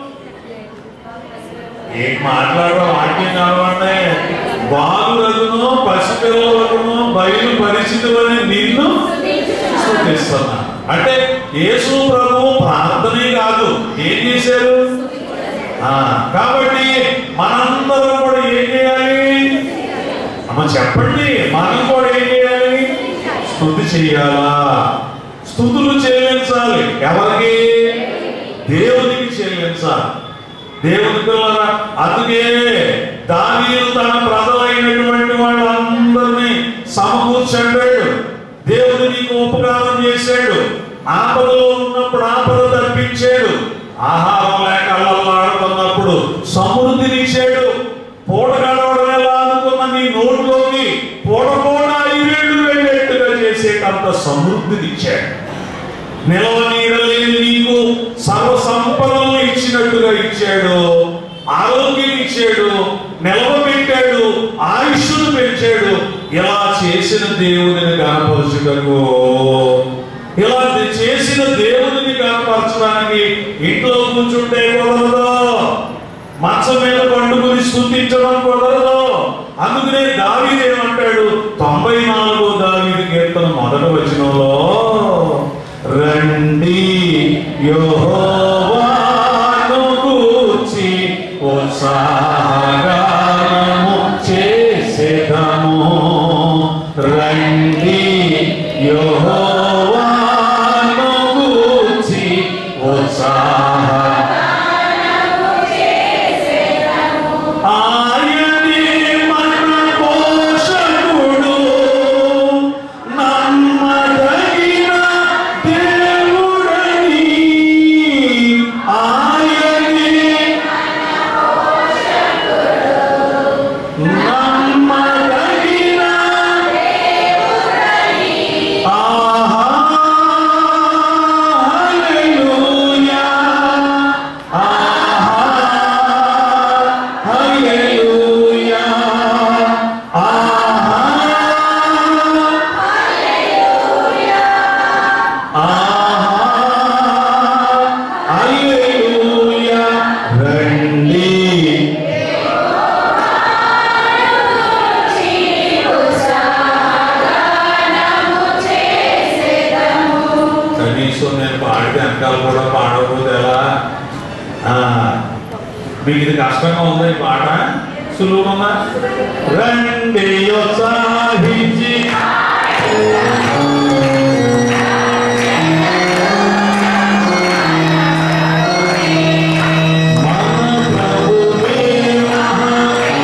ఏం మాట్లాడడం వాక్యం కావాలంటే బాలులకును పసిపిల్లలకును బయలు పరిచితులని నిన్ను స్థుతిస్తున్నా అంటే యేసు ప్రభు ప్రార్థనే కాదు ఏం చేశారు ఆ, కాబట్టి మనందరం కూడా ఏం చేయాలి అమ్మ చెప్పండి మనం కూడా ఏం చేయాలి స్థుతి చేయాలా స్థుతులు చెల్లించాలి ఎవరికి దేవునికి చెల్లించాలి దేవుని పిల్లరా అందుకే దావీదు తన ప్రజలైనటువంటి వాళ్ళందరినీ సమకూర్చండాడు దేవుడు నీకు ఉపకారం చేశాడు ఆపదలో ఉన్నప్పుడు ఆపద తప్పించాడు ఆహారం లేక అల్లల్లాడుతున్నప్పుడు సమృద్ధినిచ్చాడు పూట గడవడం ఎలా అనుకున్న నీ నోట్లోకి పూట కూడా ఐదేళ్లు వెళ్ళేట్టుగా చేసేటంత సమృద్ధినిచ్చాడు నిలవ నీడలేని నీకు సర్వ సంపదలను ఇచ్చినట్టుగా ఇచ్చాడు ఆరోగ్యం ఇచ్చాడు నిలవబెట్టాడు ఆయుష్ను పెంచాడు ఇలా చేసిన దేవుడిని కనపరచుటకు ఇలా చేసిన దేవుడిని కనపరచడానికి ఇంట్లో కూర్చుంటే కుదరదు మంచం మీద పండుకుని స్థుతించడం కుదరదు అందుకనే దావీదు ఏమంటాడు తొంభై నాలుగో దావీదు కీర్తన మొదటి వచనంలో రండి యెహోవాను గూర్చి ఉత్సాహగానము చేసేదము రండి యెహోవాను గూర్చి ఉత్సాహ ఆయనే మన పోషకుడు నమ్మదగిన దేవుడని ఆయనే నమ్మదగిన ఆహా హల్లెలూయా ఆహా హల్లెలూయా ఆహా ఆహా హల్లెలూయా రండి కనీసం నేను పాడితే వెనకాల కూడా పాడకపోతే ఎలా ఆ, మీకు ఇది కష్టంగా ఉందా ఈ పాట సులువుగా ఉందా రండి సాహించి మన ప్రభువే మహా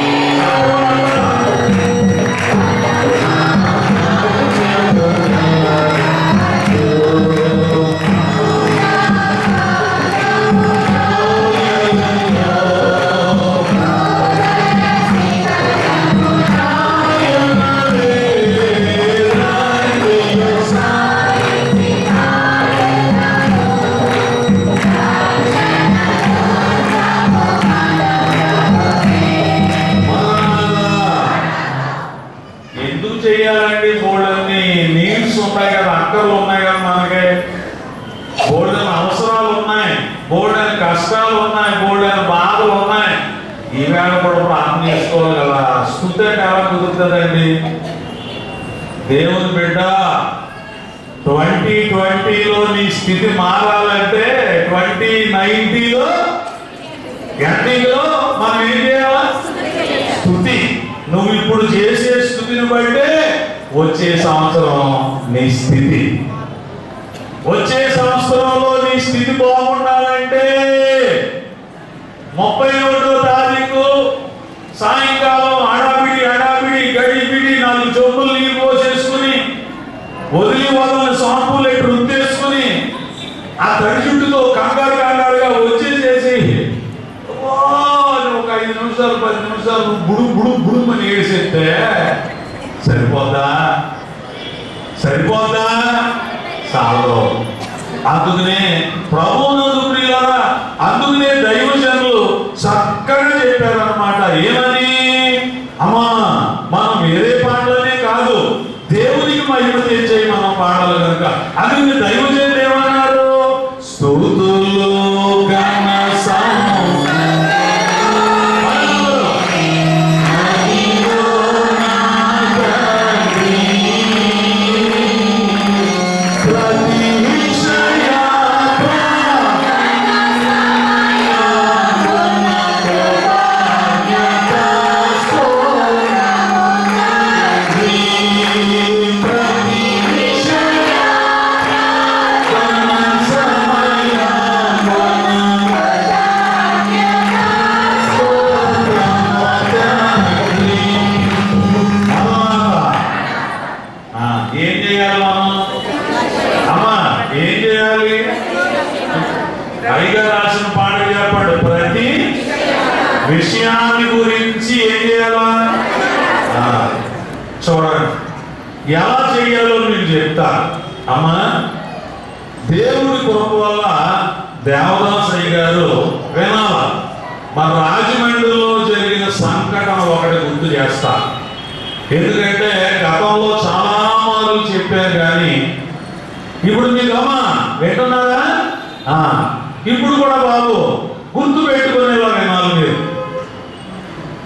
ఎందుకు చేయాలండి బోర్డన్ని నీడ్స్ ఉన్నాయి కదా అక్కర్లు ఉన్నాయి కదా మనకి బోర్డని అవసరాలు ఉన్నాయి బోర్డని కష్టాలు ఉన్నాయి బోర్డని బాధలు ఉన్నాయి ఈవేళ కూడా ప్రార్థన చేసుకోవాలి కదా స్థుతి అంటే ఎలా కుదురుతుందండి దేవుని బిడ్డ ట్వంటీ ట్వంటీలో నీ స్థితి మారాలంటే ట్వంటీ నైన్టీలో ఎండింగ్లో మనం ఏం చేయాలా స్థుతి నువ్వు ఇప్పుడు చేసే స్థుతిని బట్టే వచ్చే సంవత్సరం నీ స్థితి వచ్చే సంవత్సరంలో నీ స్థితి బాగుండాలంటే ముప్పై ఒకటో తారీఖు సాయంకాలం అడావిడి అడావిడి గడిబిడి నాలుగు చెప్పులు నీళ్ళు పోసేసుకుని వదిలి వదలని షాంపూలు ఎటు రుద్దేసుకుని ఆ తడి చుట్టుతో కంగారు కంగారుగా వచ్చేసేసి ఓ అని ఒక ఐదు నిమిషాలు పది నిమిషాలు నువ్వు బుడు బుడు బుడుమని ఏడిసేస్తే సరిపోద్దా సరిపోద్దా చాలు అందుకనే ప్రభువునందు ప్రియులారా అందుకనే దైవజనులు చక్కగా చెప్పారన్నమాట ఏమని అమ్మా మనం వేరే పాటలనే కాదు దేవునికి మహిమ తెచ్చాయి మనం పాడాలి కనుక అందుకని దైవజనులు ఏమన్నారు స్తుతులు ఘన సౌందర్యం. ఆ, ఏం చేయాలి మనం అమ్మా ఏం చేయాలి పైగా రాసిన పాట చెప్పాడు ప్రతి విషయాన్ని గురించి ఏం చేయాలా ఆ, చూడండి ఎలా చేయాలో నేను చెప్తా అమ్మా దేవుడి కృప వల్ల దేవదాసయ్య గారు వినాల మన రాజమండ్రిలో జరిగిన సంఘటన ఒకటి గుర్తు చేస్తా ఎందుకంటే గతంలో చాలా మార్లు చెప్పారు కానీ ఇప్పుడు మీకు అమ్మా వింటున్నారా ఆ, ఇప్పుడు కూడా బాబు గుర్తు పెట్టుకునేలా వినాలి మీరు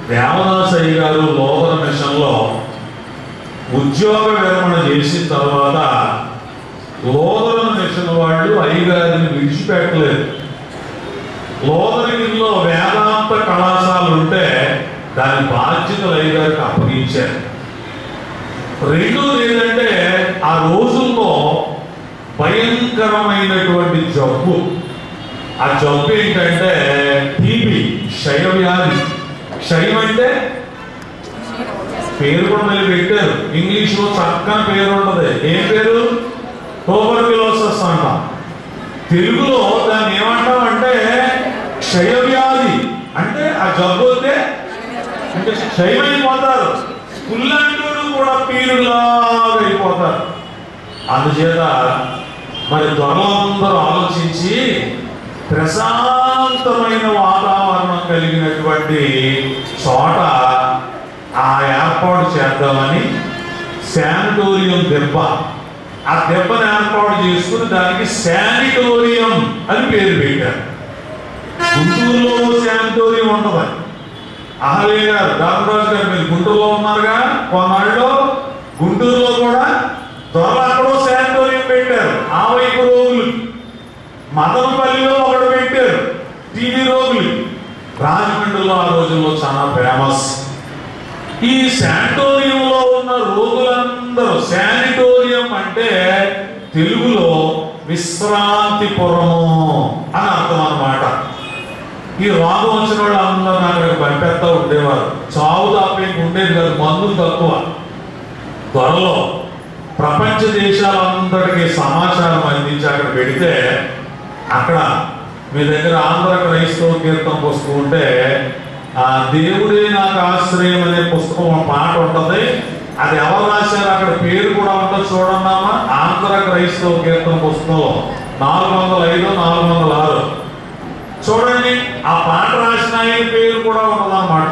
దేవదాసయ్య గారు లోపల మిషన్లో ఉద్యోగ విరమణ చేసిన తర్వాత లోదరణ మిషన్ వాళ్ళు అయ్యగారిని విడిచిపెట్టలేదు లోదరిగిరిలో వేదాంత కళాశాల ఉంటే దాని బాధ్యతలు అయ్యగారికి అప్పగించారు రెండోది ఏంటంటే ఆ రోజుల్లో భయంకరమైనటువంటి జబ్బు ఆ జబ్బు ఏంటంటే టీబీ క్షయవ్యాధి క్షయం అంటే పేరు కూడా మళ్ళీ పెట్టారు ఇంగ్లీష్ లో చక్కని పేరు ఉంటది ఏం పేరు టోబర్క్యులోసస్ అంటాం తెలుగులో దాన్ని ఏమంటాం అంటే క్షయవ్యాధి అంటే ఆ జబ్బు వస్తే అంటే క్షయమైపోతారు పుల్లంటూరు కూడా పీరులాగా అయిపోతారు అందుచేత మరి దొరలందరూ ఆలోచించి ప్రశాంతమైన వాతావరణం కలిగినటువంటి చోట ఆ ఏర్పాటు చేద్దామని శానిటోరియం దెబ్బ ఆ దెబ్బను ఏర్పాటు చేసుకుని దానికి శానిటోరియం అని పేరు పెట్టారు గుంటూరులో శానిటోరియం ఉండదు అహలే గారు ధర్మరాజు గారు మీరు గుంటూరులో ఉన్నారుగా కొన్నాళ్ళు గుంటూరులో కూడా త్వరలో అక్కడో శానిటోరియం పెట్టారు ఆ వైపు రోగులు మదనపల్లిలో ఒకటి పెట్టారు టీవీ రోగులు రాజమండ్రిలో ఆ రోజుల్లో చాలా ఫేమస్ ఈ శానిటోరియంలో ఉన్న రోగులందరూ శానిటోరియం అంటే తెలుగులో విశ్రాంతిపురము అని అర్థం అన్నమాట ఈ రోగం వచ్చిన వాళ్ళు అందరూ అక్కడికి పంపేస్తా ఉండేవారు చావు దాపేకి ఉండేది కాదు మందులు తక్కువ త్వరలో ప్రపంచ దేశాలందరికీ సమాచారం అందించి అక్కడ పెడితే అక్కడ మీ దగ్గర ఆంధ్ర క్రైస్తవ కీర్తన పుస్తకం ఉంటే ఆ దేవుడే నాకు ఆశ్రయం అనే పుస్తకం ఒక పాట ఉంటది అది ఎవరు రాశారు అక్కడ పేరు కూడా ఉంటుంది చూడన్నామా ఆంధ్ర క్రైస్తవ కీర్తన పుస్తకంలో నాలుగు వందల ఐదు నాలుగు వందల ఆరు చూడండి ఆ పాట రాసిన ఆయన పేరు కూడా ఉన్నదన్నమాట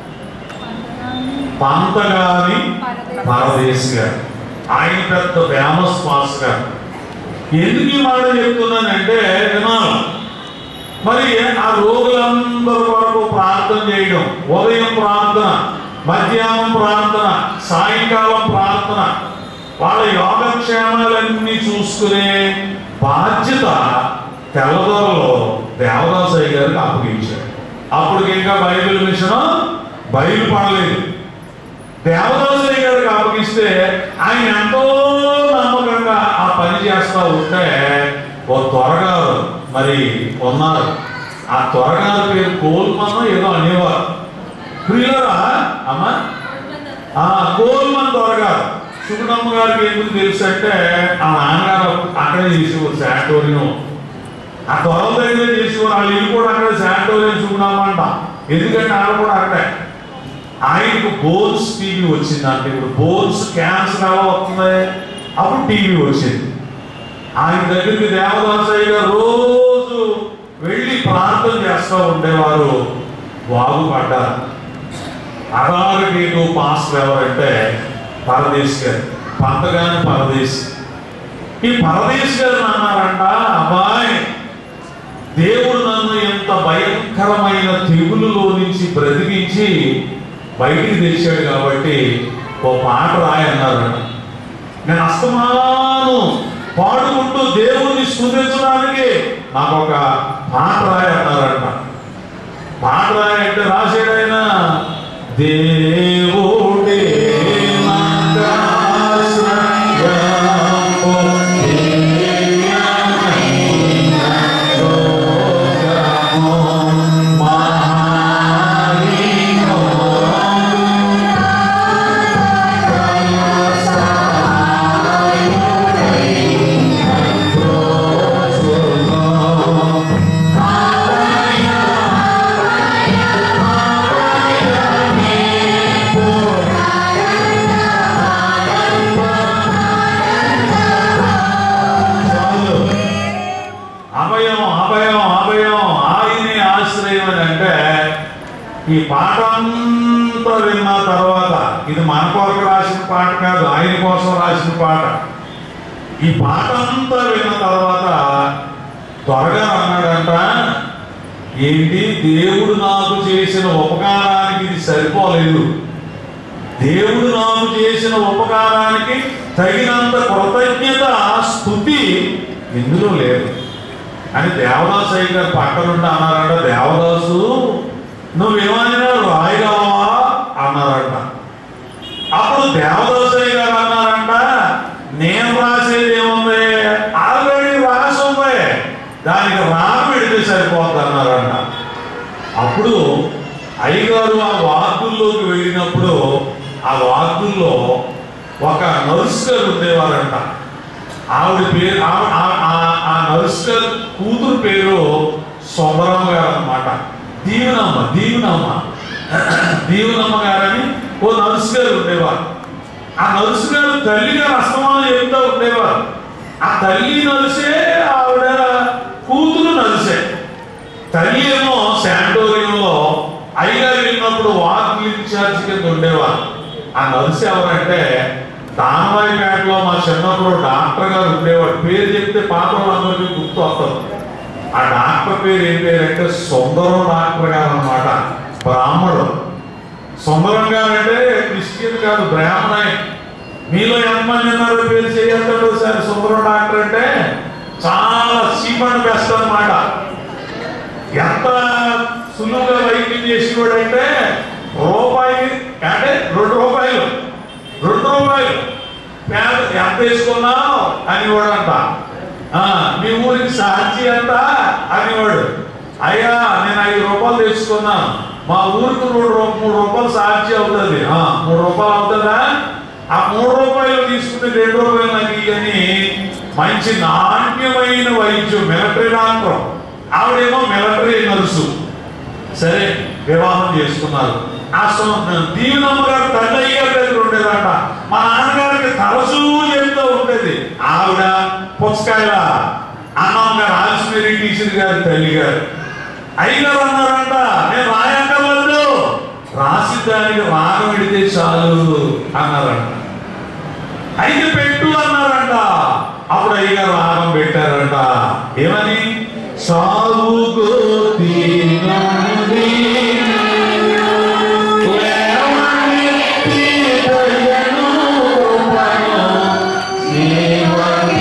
పంతగాని పరదేశ్ గారు ఆయన పెద్ద ఫేమస్ పాస్ గారు ఎందుకు ఈ మాట చెప్తున్నానంటే వినాలి మరి ఆ రోగులందరి వరకు ప్రార్థన చేయడం ఉదయం ప్రార్థన మధ్యాహ్నం ప్రార్థన సాయంకాలం ప్రార్థన వాళ్ళ యోగక్షేమాలన్నీ చూసుకునే బాధ్యత తెల్లదొరలో దేవదాసయ్య గారికి అప్పగించారు అప్పుడు ఇంకా బైబిల్ మిషన్ బయలు పడలేదు దేవదాసయ్య గారికి అప్పగిస్తే ఆయన ఎంతో నమ్మకంగా ఆ పని చేస్తా ఉంటే ఓ త్వరగారు మరి ఉన్నారు ఆ త్వరగారు పేరు కోల్మన్ ఏదో అనేవారు ప్రియులరా అమ్మా ఆ కోల్మన్ త్వరగారు సుగుణమ్మ గారికి ఎందుకు తెలుసు అంటే ఆ నాన్నగారు అక్కడే చేసేవారు శాటోరియం ఆ త్వరల దగ్గర చేసేవారు వాళ్ళు ఇల్లు కూడా అక్కడ శాటోరియం సుగుణమ్మ అంట ఎందుకంటే ఆడ కూడా అక్కడే ఆయనకు బోన్స్ టీవీ వచ్చింది అంటే ఇప్పుడు బోన్స్ క్యాన్సర్ ఎలా వస్తుంది అప్పుడు టీవీ వచ్చింది ఆయన దగ్గరికి దేవదాసయ్య గారు రోజు వెళ్ళి ప్రార్థన చేస్తూ ఉండేవారు బాగుపడ్డారు అథారిటీటు పాస్టర్ ఎవరంటే పరదేశ్ గారు పంతగాని పరదేశ్ ఈ పరదేశ్ గారు అన్నారంట అబ్బాయి దేవుడు నన్ను ఎంత భయంకరమైన తెగులులో నుంచి బ్రతికించి బయటికి తెచ్చాడు కాబట్టి ఓ పాట రాయన్నారంట నేను అస్తమాను పాడుకుంటూ దేవుణ్ణి స్తుతించడానికి నాకు ఒక పాట రాయి అన్నారంట పాట రాయి అంటే రాశాడైనా దేవుడే నాకు ఆశ్రయము, దివ్యమైన లోకము, చాలు. అభయం అభయం అభయం ఆయనే ఆశ్రయం అని అంటే ఈ పాట అంతా విన్న తర్వాత ఇది మన కొరకు రాసిన పాట కాదు ఆయన కోసం రాసిన పాట ఈ పాట అంతా విన్న తర్వాత త్వరగా అన్నాడంట ఏంటి దేవుడు నాకు చేసిన ఉపకారానికి చేయడానికి ఇది సరిపోలేదు దేవుడు నాకు చేసిన ఉపకారానికి తగినంత కృతజ్ఞత స్థుతి ఇందులో లేదు అని దేవదాసు అయ్య గారు పక్కనుండి అన్నారంట దేవదాసు నువ్వేమైనా రాయగలవా అన్నారంట అప్పుడు దేవదాసు అయ్య గారు అన్నారంట నేను రాసేది ఏముంది ఆల్రెడీ రాసి ఉంది దానికి రామ పెడితే సరిపోతుంది అన్నారంట అప్పుడు అయ్యగారు ఆ వార్డుల్లోకి వెళ్ళినప్పుడు ఆ వార్డుల్లో ఒక నర్స్ గారు ఉండేవారంట ఆవిడ పేరు ఆ- ఆ- ఆ- ఆ నర్స్ గారు కూతురు పేరు సొమరమ్మ గారు అనమాట దీవెనమ్మ దీవెనమ్మ దీవెనమ్మ గారని ఓ నర్స్ గారు ఉండేవారు ఆ నర్సు గారు తల్లి గారు అస్తమానం చెప్తూ ఉండేవారు ఆ తల్లి నలిసే ఆవిడ కూతురు నలిసే తల్లి ఏమో శాంటోరియంలో అయ్యగారు వెళ్ళినప్పుడు వార్డు ఇన్ఛార్జ్ కింద ఉండేవారు ఆ నర్సు ఎవరంటే దానవాయిపేటలో మా చిన్నప్పుడు డాక్టర్ గారు ఉండేవాడు పేరు చెప్తే పాత వాళ్ళందరికీ గుర్తు వస్తుంది ఆ డాక్టర్ పేరు ఏం పేరంటే సుందరం డాక్టర్ గారు అనమాట బ్రాహ్మడు సుందరం గారు అంటే క్రిస్టియన్ కాదు బ్రాహ్మణ మీలో ఎంతమంది ఉన్నారో పేరు చేయొద్దండి ఒకసారి సుందరం డాక్టర్ అంటే చాలా చీప్ అండ్ బెస్ట్ అనమాట ఎంత సులువుగా వైద్యం చేసేవాడు అంటే రూపాయి అంటే రెండు రూపాయలు రెండు రూపాయలు పేద ఎంత వేసుకున్నావు అనేవాడు అంట మీ ఊరికి సాక్షి ఎంత అనేవాడు అయ్యా నేను ఐదు రూపాయలు తెచ్చుకున్నాను మా ఊరికి రెండు రూ- మూడు రూపాయలు సాక్షి అవుతుంది ఆ, మూడు రూపాయలు అవుతుందా ఆ మూడు రూపాయలు తీసుకుంటే రెండు రూపాయలు నాకు ఇయ్యని మంచి నాణ్యమైన వైద్యం మిలిటరీ డాక్టర్ ఆవిడేమో మిలిటరీ నర్సు సరే వివాహం చేసుకున్నారు ఆ సం- దీవెనమ్మ గారు తల్లి అయ్యారు దగ్గర ఉండేదంట మా నాన్నగారికి తరచూ చెప్తూ ఉండేది ఆవిడ పుచ్చకాయల అన్నం గారు ఆల్స్మేరీ టీచర్ గారి తల్లి గారు అయ్యగారు అన్నారంట నేను రాయక్కర్లేదు రాసి దానికి రాగం పెడితే చాలు అన్నారంట అయితే పెట్టు అన్నారంట అప్పుడు అయ్యగారు రాగం పెట్టారంట ఏమని సాగుకో తీరని లేవనెత్తి దయను కృపను జీవని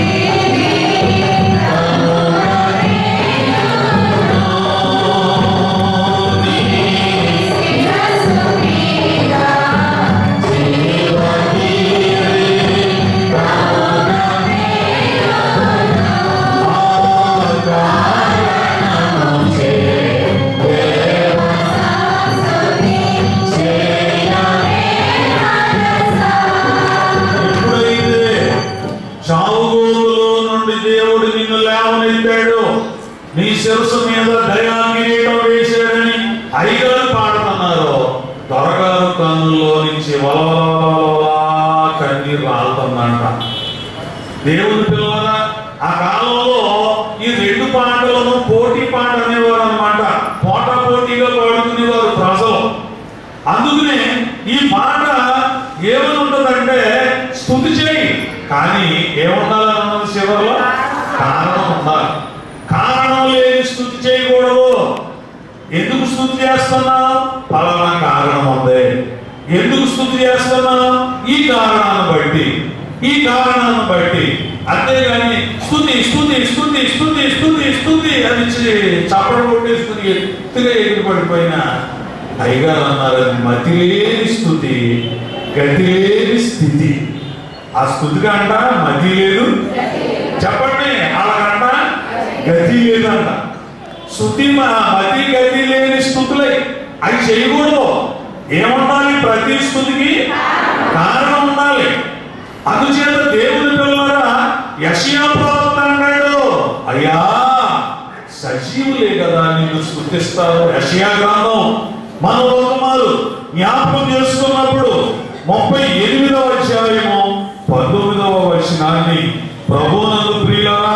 ఎప్పుడైతే చావుగోరులో నుండి దేవుడు నిన్ను లేవనెత్తాడు నీ శిరస్సు మీద దయా కిరీటం వేశాడని అయ్యగారు పాడుతున్నారు దొరగారు కన్నుల్లో నుంచి వలవలవలవలా కన్నీరు రాలుతుందంట దేవుని పిల్లరా ఆ కాలంలో ఈ రెండు పాటలను పోటీ పాట అనేవారు అనమాట పోటా పోటీగా పాడుకునేవారు ప్రజలు అందుకనే ఈ పాట ఏమని ఉంటుందంటే స్థుతి చేయి కానీ ఏముండాలని అన్నది చివరిలో కారణం ఉండాలి కారణం లేని స్థుతి చేయకూడదు ఎందుకు స్థుతి చేస్తున్నావు పలానా కారణం ఉంది ఎందుకు స్థుతి చేస్తున్నావు ఈ కారణాన్ని బట్టి ఈ కారణాన్ని బట్టి అంతేగాని స్థుతి స్థుతి స్థుతి స్థుతి స్థుతి స్థుతి అని చప్పడం కొట్టేసుకుని ఎత్తుగా ఎగిరి పడిపోయిన అయ్యగారు అన్నారు అది మతి లేని స్థుతి గతి లేని స్థితి ఆ స్థుతిగా అంట మతి లేదు చెప్పండి అలాగంట గతి లేదంట స్థుతి మ- మతి గతి లేని స్థుతులై అవి చేయకూడదు ఏముండాలి ప్రతి స్థుతికి కారణం ఉండాలి అందుచేత దేవుని పిల్లరా యషియా ప్రవక్త అన్నాడు అయ్యా సజీవులే కదా నిన్ను స్థుతిస్తారు యషియా గ్రంథం మన లోకమాలు జ్ఞాపకం చేసుకున్నప్పుడు ముప్పై ఎనిమిదవ అధ్యాయము పంతొమ్మిదవ వచనాన్ని ప్రభునందు ప్రియులరా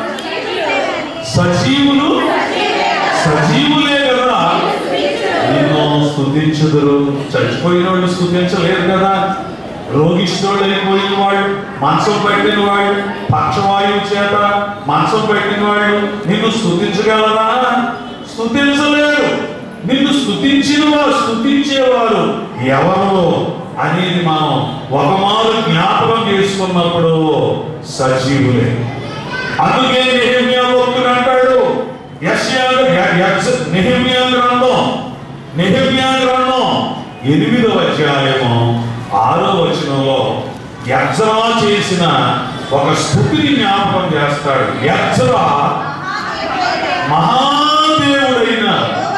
సజీవులు సజీవులే కదా నిన్ను స్థుతించుదురు చచ్చిపోయిన వాళ్ళు స్థుతించలేరు కదా రోగిష్ఠుడైపోయిన వాళ్ళు మనసం పెట్టిన వాళ్ళు పక్షవాయువు చేత మనసం పెట్టిన వాళ్ళు నిన్ను స్థుతించగలరా స్థుతించలేరు నిన్ను స్థుతించిన వారు స్థుతించేవారు ఎవరు అనేది మనం ఒక మారు జ్ఞాపకం చేసుకున్నప్పుడు సజీవులే అందుకే నెహమ్యా భక్తుడు అంటాడు యెషయా నెహమ్యా గ్రంథం నెహమ్యా గ్రంథం ఎనిమిదవ అధ్యాయము ఆరో వచనంలో యజ్రా చేసిన ఒక స్థుతిని జ్ఞాపకం చేస్తాడు యజ్రా మహాదేవుడైన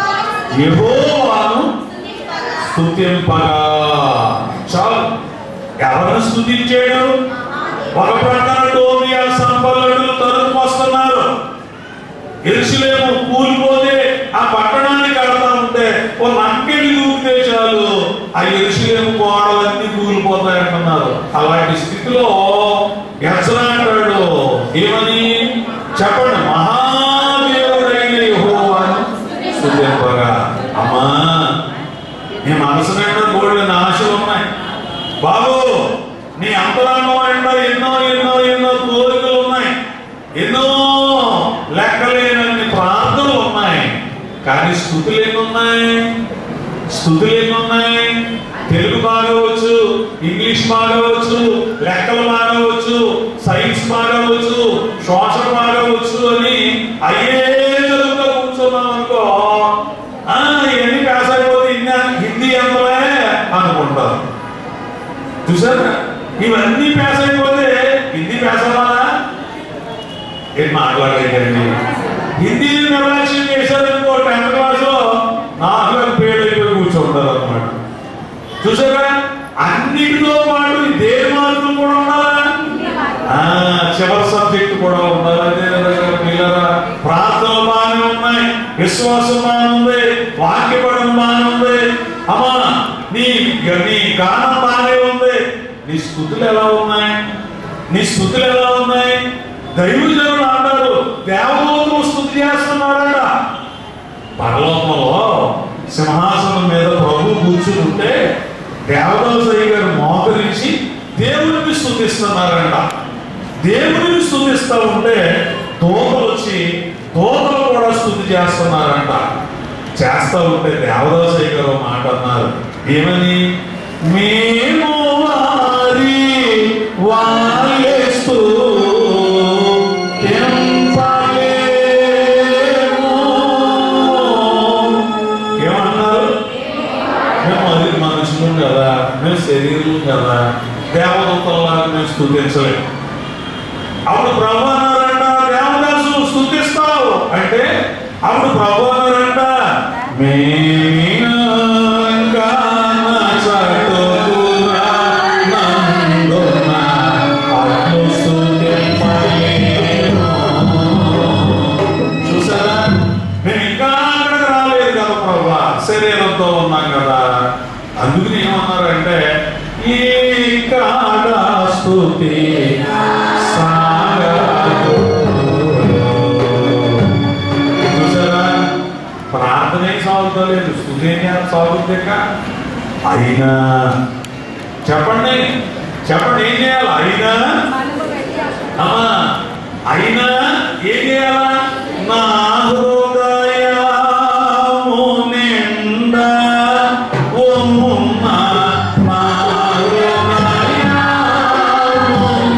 యెహోవాను స్థుతింపగా చాలు ఎవరిని స్థుతించాడు ఒక ప్రక్కన డోమియా సంపన్నులు తరుపు వస్తున్నారు ఎరుసలేము కూలిపోతే ఆ పట్టణాన్ని కడతా ఉంటే ఓ లంకెళ్ళి దూకితే చాలు ఆ ఎరుసలేము గోడలన్నీ కూలిపోతాయి అంటున్నారు అలాంటి స్థితిలో ఎచ్చరా అంటాడు ఏమని చెప్పండి మహాదేవుడైన యెహోవాను స్తుతింపగా అమ్మా నీ మనసు నిండా గోళ్ళని ఆశలు ఉన్నాయి బాబు నీ అంతరంగం నిండా ఎన్నో ఎన్నో ఎన్నో కోరికలు ఉన్నాయి ఎన్నో లెక్కలేనన్ని ప్రార్థనలు ఉన్నాయి కానీ స్థుతులు ఎన్ని ఉన్నాయి స్థుతులు ఎన్ని ఉన్నాయి తెలుగు బాగవచ్చు ఇంగ్లీష్ బాగవచ్చు లెక్కలు బాగవచ్చు సైన్స్ బాగవచ్చు సోషల్ బాగవచ్చు అని అయ్యే చదువుగా కూర్చున్నాం అనుకో ఆ, ఇవన్నీ పాస్ అయిపోతే ఇన్న హిందీ ఎంతలే అనుకుంటారు చూసారా ఇవన్నీ పాస్ అయిపోతే హిందీ పాస్ అవ్వాలా ఏం మాట్లాడలేదండి హిందీ నిర్లక్ష్యం చేశారనుకో టెన్త్ క్లాస్ లో నాలుగు పేరు అయిపోయి కూర్చుంటారు అనమాట చూసారా అన్నిటితో పాటు ఈ దేని మార్కులు కూడా ఉండాలా ఆ, చివరి సబ్జెక్ట్ కూడా ఉండాలి అదే విధంగా పిల్లల ప్రార్థనలు బాగానే ఉన్నాయి విశ్వాసం బాగానే ఉంది వాక్యపడం బాగానే ఉంది అమ్మా నీ నీ గానం బాగానే ఉంది నీ స్థుతులు ఎలా ఉన్నాయి నీ స్థుతులు ఎలా ఉన్నాయి దైవజనులు అంటారు దేవదూతలు స్థుతి చేస్తున్నారట పరలోకంలో సింహాసనం మీద ప్రభు కూర్చుంటే దేవదాసయ్య గారు మోకరించి దేవుడిని స్థుతిస్తున్నారంట దేవుడిని స్థుతిస్తూ ఉంటే దూతలు వచ్చి దూతలు కూడా స్థుతి చేస్తున్నారంట చేస్తూ ఉంటే దేవదాసయ్య గారు ఒక మాట అన్నారు ఏమని మేము వారి వాళ్ళేస్తూ తెంపలేము. ఏమన్నారు మేము అది మనుషులు కదా మేము శరీరం కదా దేవదూతల్లాగా మేము స్థుతించలేము అప్పుడు ప్రభు అన్నారంట దేవదాసు స్థుతిస్తావు అంటే అప్పుడు ప్రభు అన్నారంట మేమింకా చటుకురా నందున అట్లు స్తుతింపలేము. చూసారా మేము ఇంకా అక్కడికి రాలేదు కదా ప్రభా శరీరంతో ఉన్నాం కదా అందుకని ఏమన్నారంటే ఈ కాడ స్తుతి సాగదు. చూసారా ప్రార్థన ఏం సాగుతలేదు స్థుతి ఏం సాగుతుంది అయినా చెప్పండి చెప్పండి ఏం చేయాలి అయినా అమ్మా అయినా ఏం చేయాలా నా హృదయము నిండా ఉన్న నా హృదయము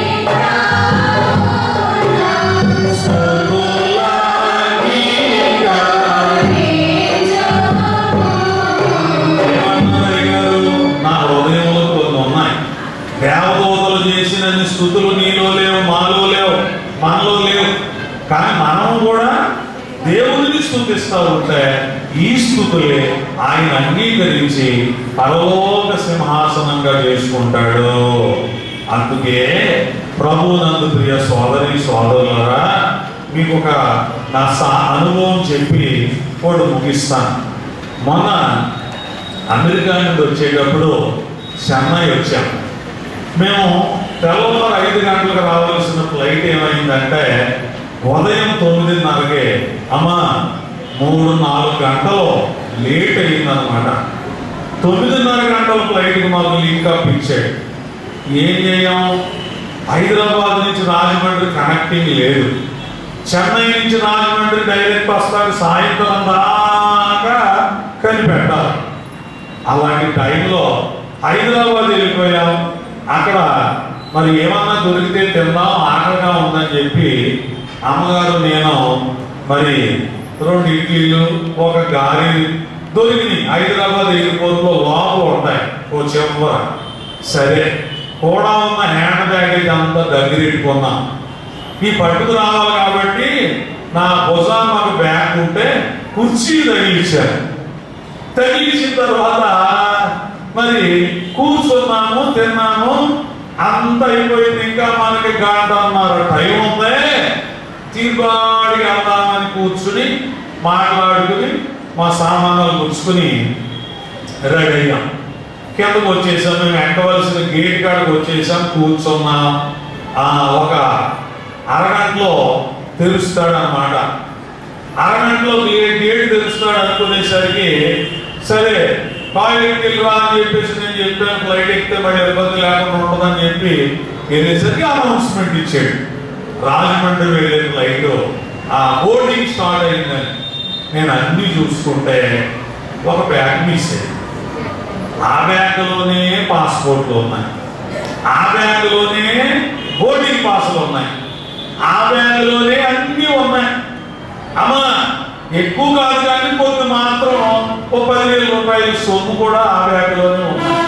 సగులాగిగా ఏమన్నారు గారు నా హృదయంలో కొన్ని ఉన్నాయి దేవదూతలు చేసినన్ని స్థుతులు నీలో లేవు మాలో లేవు మనలో లేవు కానీ మనం కూడా దేవుడిని స్థుతిస్తూ ఉంటే ఈ స్థుతులే ఆయన అంగీకరించి పరలోక సింహాసనంగా చేసుకుంటాడు అందుకే ప్రభు నందు ప్రియ సోదరి సోదరులరా మీకు ఒక నా సా అనుభవం చెప్పి వాడు ముగిస్తాను మొన్న అమెరికా నుండి వచ్చేటప్పుడు చెన్నై వచ్చాం మేము తెల్లవారు ఐదు గంటలకు రావాల్సిన ఫ్లైట్ ఏమైందంటే ఉదయం తొమ్మిదిన్నరకే అమ్మా మూడు నాలుగు గంటలు లేట్ అయిందనమాట తొమ్మిదిన్నర గంటల ఫ్లైట్కి మాకు లింక్ అప్ ఇచ్చాడు ఏం చేయం హైదరాబాద్ నుంచి రాజమండ్రి కనెక్టింగ్ లేదు చెన్నై నుంచి రాజమండ్రి డైరెక్ట్ వస్తాడు సాయంత్రం దాకా బాగా కనిపెట్టాలి అలాంటి టైంలో హైదరాబాద్ వెళ్ళిపోయాం అక్కడ మరి ఏమన్నా దొరికితే తిందాం ఆకలిగా ఉందని చెప్పి అమ్మగారు నేను మరి రెండు ఇడ్లీలు ఒక గారి దొరికినాయి హైదరాబాద్ ఎయిర్పోర్ట్లో లోపల ఉంటాయి ఓ చివర సరే కూడా ఉన్న హ్యాండ్ బ్యాగేజ్ అంతా దగ్గర పెట్టుకున్నాం ఈ పట్టుకు రావాలి కాబట్టి నా భుజాన ఒక బ్యాగ్ ఉంటే కుర్చీ తగిలించారు తగిలించిన తర్వాత మరి కూర్చున్నాము తిన్నాము అంత అయిపోయింది ఇంకా మనకి గంటన్నర టైం ఉంది తీర్పాడికి వెళ్దామని కూర్చుని మాట్లాడుకుని మా సామాన్లు గుచ్చుకుని రెడీ అయ్యాం కిందకు వచ్చేసాం మేము ఎక్కవలసిన గేట్ కాడికి వచ్చేసాం కూర్చున్నాం ఆ, ఒక అరగంటలో తెరుస్తాడు అన్నమాట అరగంటలో గేట్ గేట్ తెరుస్తాడు అనుకునేసరికి సరే టాయిలెట్కి వెళ్ళిరా అని చెప్పేసి నేను చెప్పాను ఫ్లైట్ ఎక్కితే మరి ఇబ్బంది లేకుండా ఉంటుందని చెప్పి వెళ్ళేసరికి అనౌన్స్మెంట్ ఇచ్చాడు రాజమండ్రి వెళ్ళే ఫ్లైట్ ఆ బోర్డింగ్ స్టార్ట్ అయిందని నేను అన్ని చూసుకుంటే ఒక బ్యాగ్ మిస్ అయింది ఆ బ్యాగ్లోనే పాస్పోర్ట్లు ఉన్నాయి ఆ బ్యాగ్లోనే బోర్డింగ్ పాసులు ఉన్నాయి ఆ బ్యాగ్లోనే అన్నీ ఉన్నాయి అమ్మా ఎక్కువ కాదు కానీ కొంత మాత్రం ఓ పదివేల రూపాయల సొమ్ము కూడా ఆ బ్యాగ్లోనే ఉన్నాయి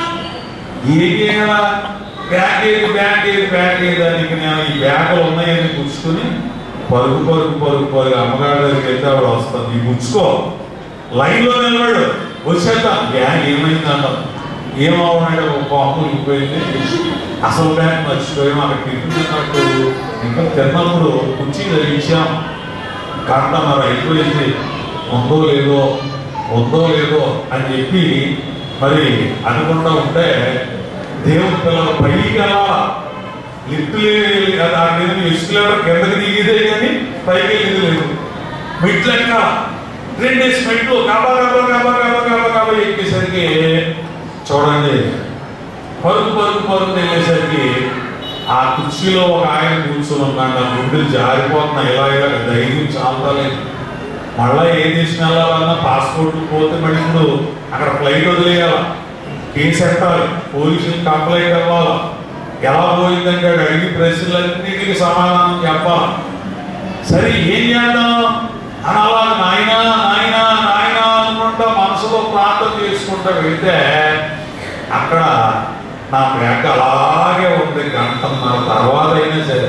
ఏది కదా బ్యాగ్ ఏది బ్యాగ్ ఏది బ్యాగ్ ఏది దానికి నేను ఈ బ్యాగులు ఉన్నాయని పుచ్చుకుని పరుగు పరుగు పరుగు పరుగు అమ్మగారి దగ్గరికి వెళ్తే ఆవిడ వస్తుంది ఈ పుచ్చుకో లైన్లో నిలబడు వచ్చేద్దాం బ్యాగ్ ఏమైంది అంటాం ఏమవునాడు ఒక పాము ఇరిగిపోయింది అసలు బ్యాగ్ మర్చిపోయాం అక్కడ తింటున్నట్టు ఇంకా తిన్నప్పుడు కుర్చీ తగిలించాం గంట మరి అయిపోయింది ఉందో లేదో ఉందో లేదో అని చెప్పి మరి అనుకుంటా ఉంటే దేవుడి పిల్లలు పైకి వెళ్ళాలా లిఫ్ట్ దాని మీద ఎస్కులేటర్ కిందకి దిగితే కానీ పైకి వెళ్ళేది లేదు మెట్లు ఎక్కాల రెండేసి మెట్లు గబా గబా గబా గబా గబా గబా ఎక్కేసరికి చూడండి పరుగు పరుగు పరుగు వెళ్ళేసరికి ఆ కుర్చీలో ఒక ఆయన కూర్చుని ఉన్నాడు నా గుండెలు జారిపోతున్నా ఇలా ఇలా ధైర్యం చాలలేదు మళ్ళా ఏ దేశం వెళ్ళాలన్నా పాస్పోర్ట్ పోతే మళ్ళీ ఇప్పుడు అక్కడ ఫ్లైట్ వదిలేయాల కేసు ఎట్టాలి పోలీసులు కంప్లైంట్ ఇవ్వాలి ఎలా పోయిందంటే ఆడు అడిగి ప్రశ్నలన్నిటికీ సమాధానం చెప్పాలి సరే ఏం చేద్దాం అని అలా నాయనా నాయనా నాయనా అనుకుంటా మనసులో ప్రార్థన చేసుకుంటా వెళ్తే అక్కడ నా బ్యాగ్ అలాగే ఉంది గంటన్నర తర్వాత అయినా సరే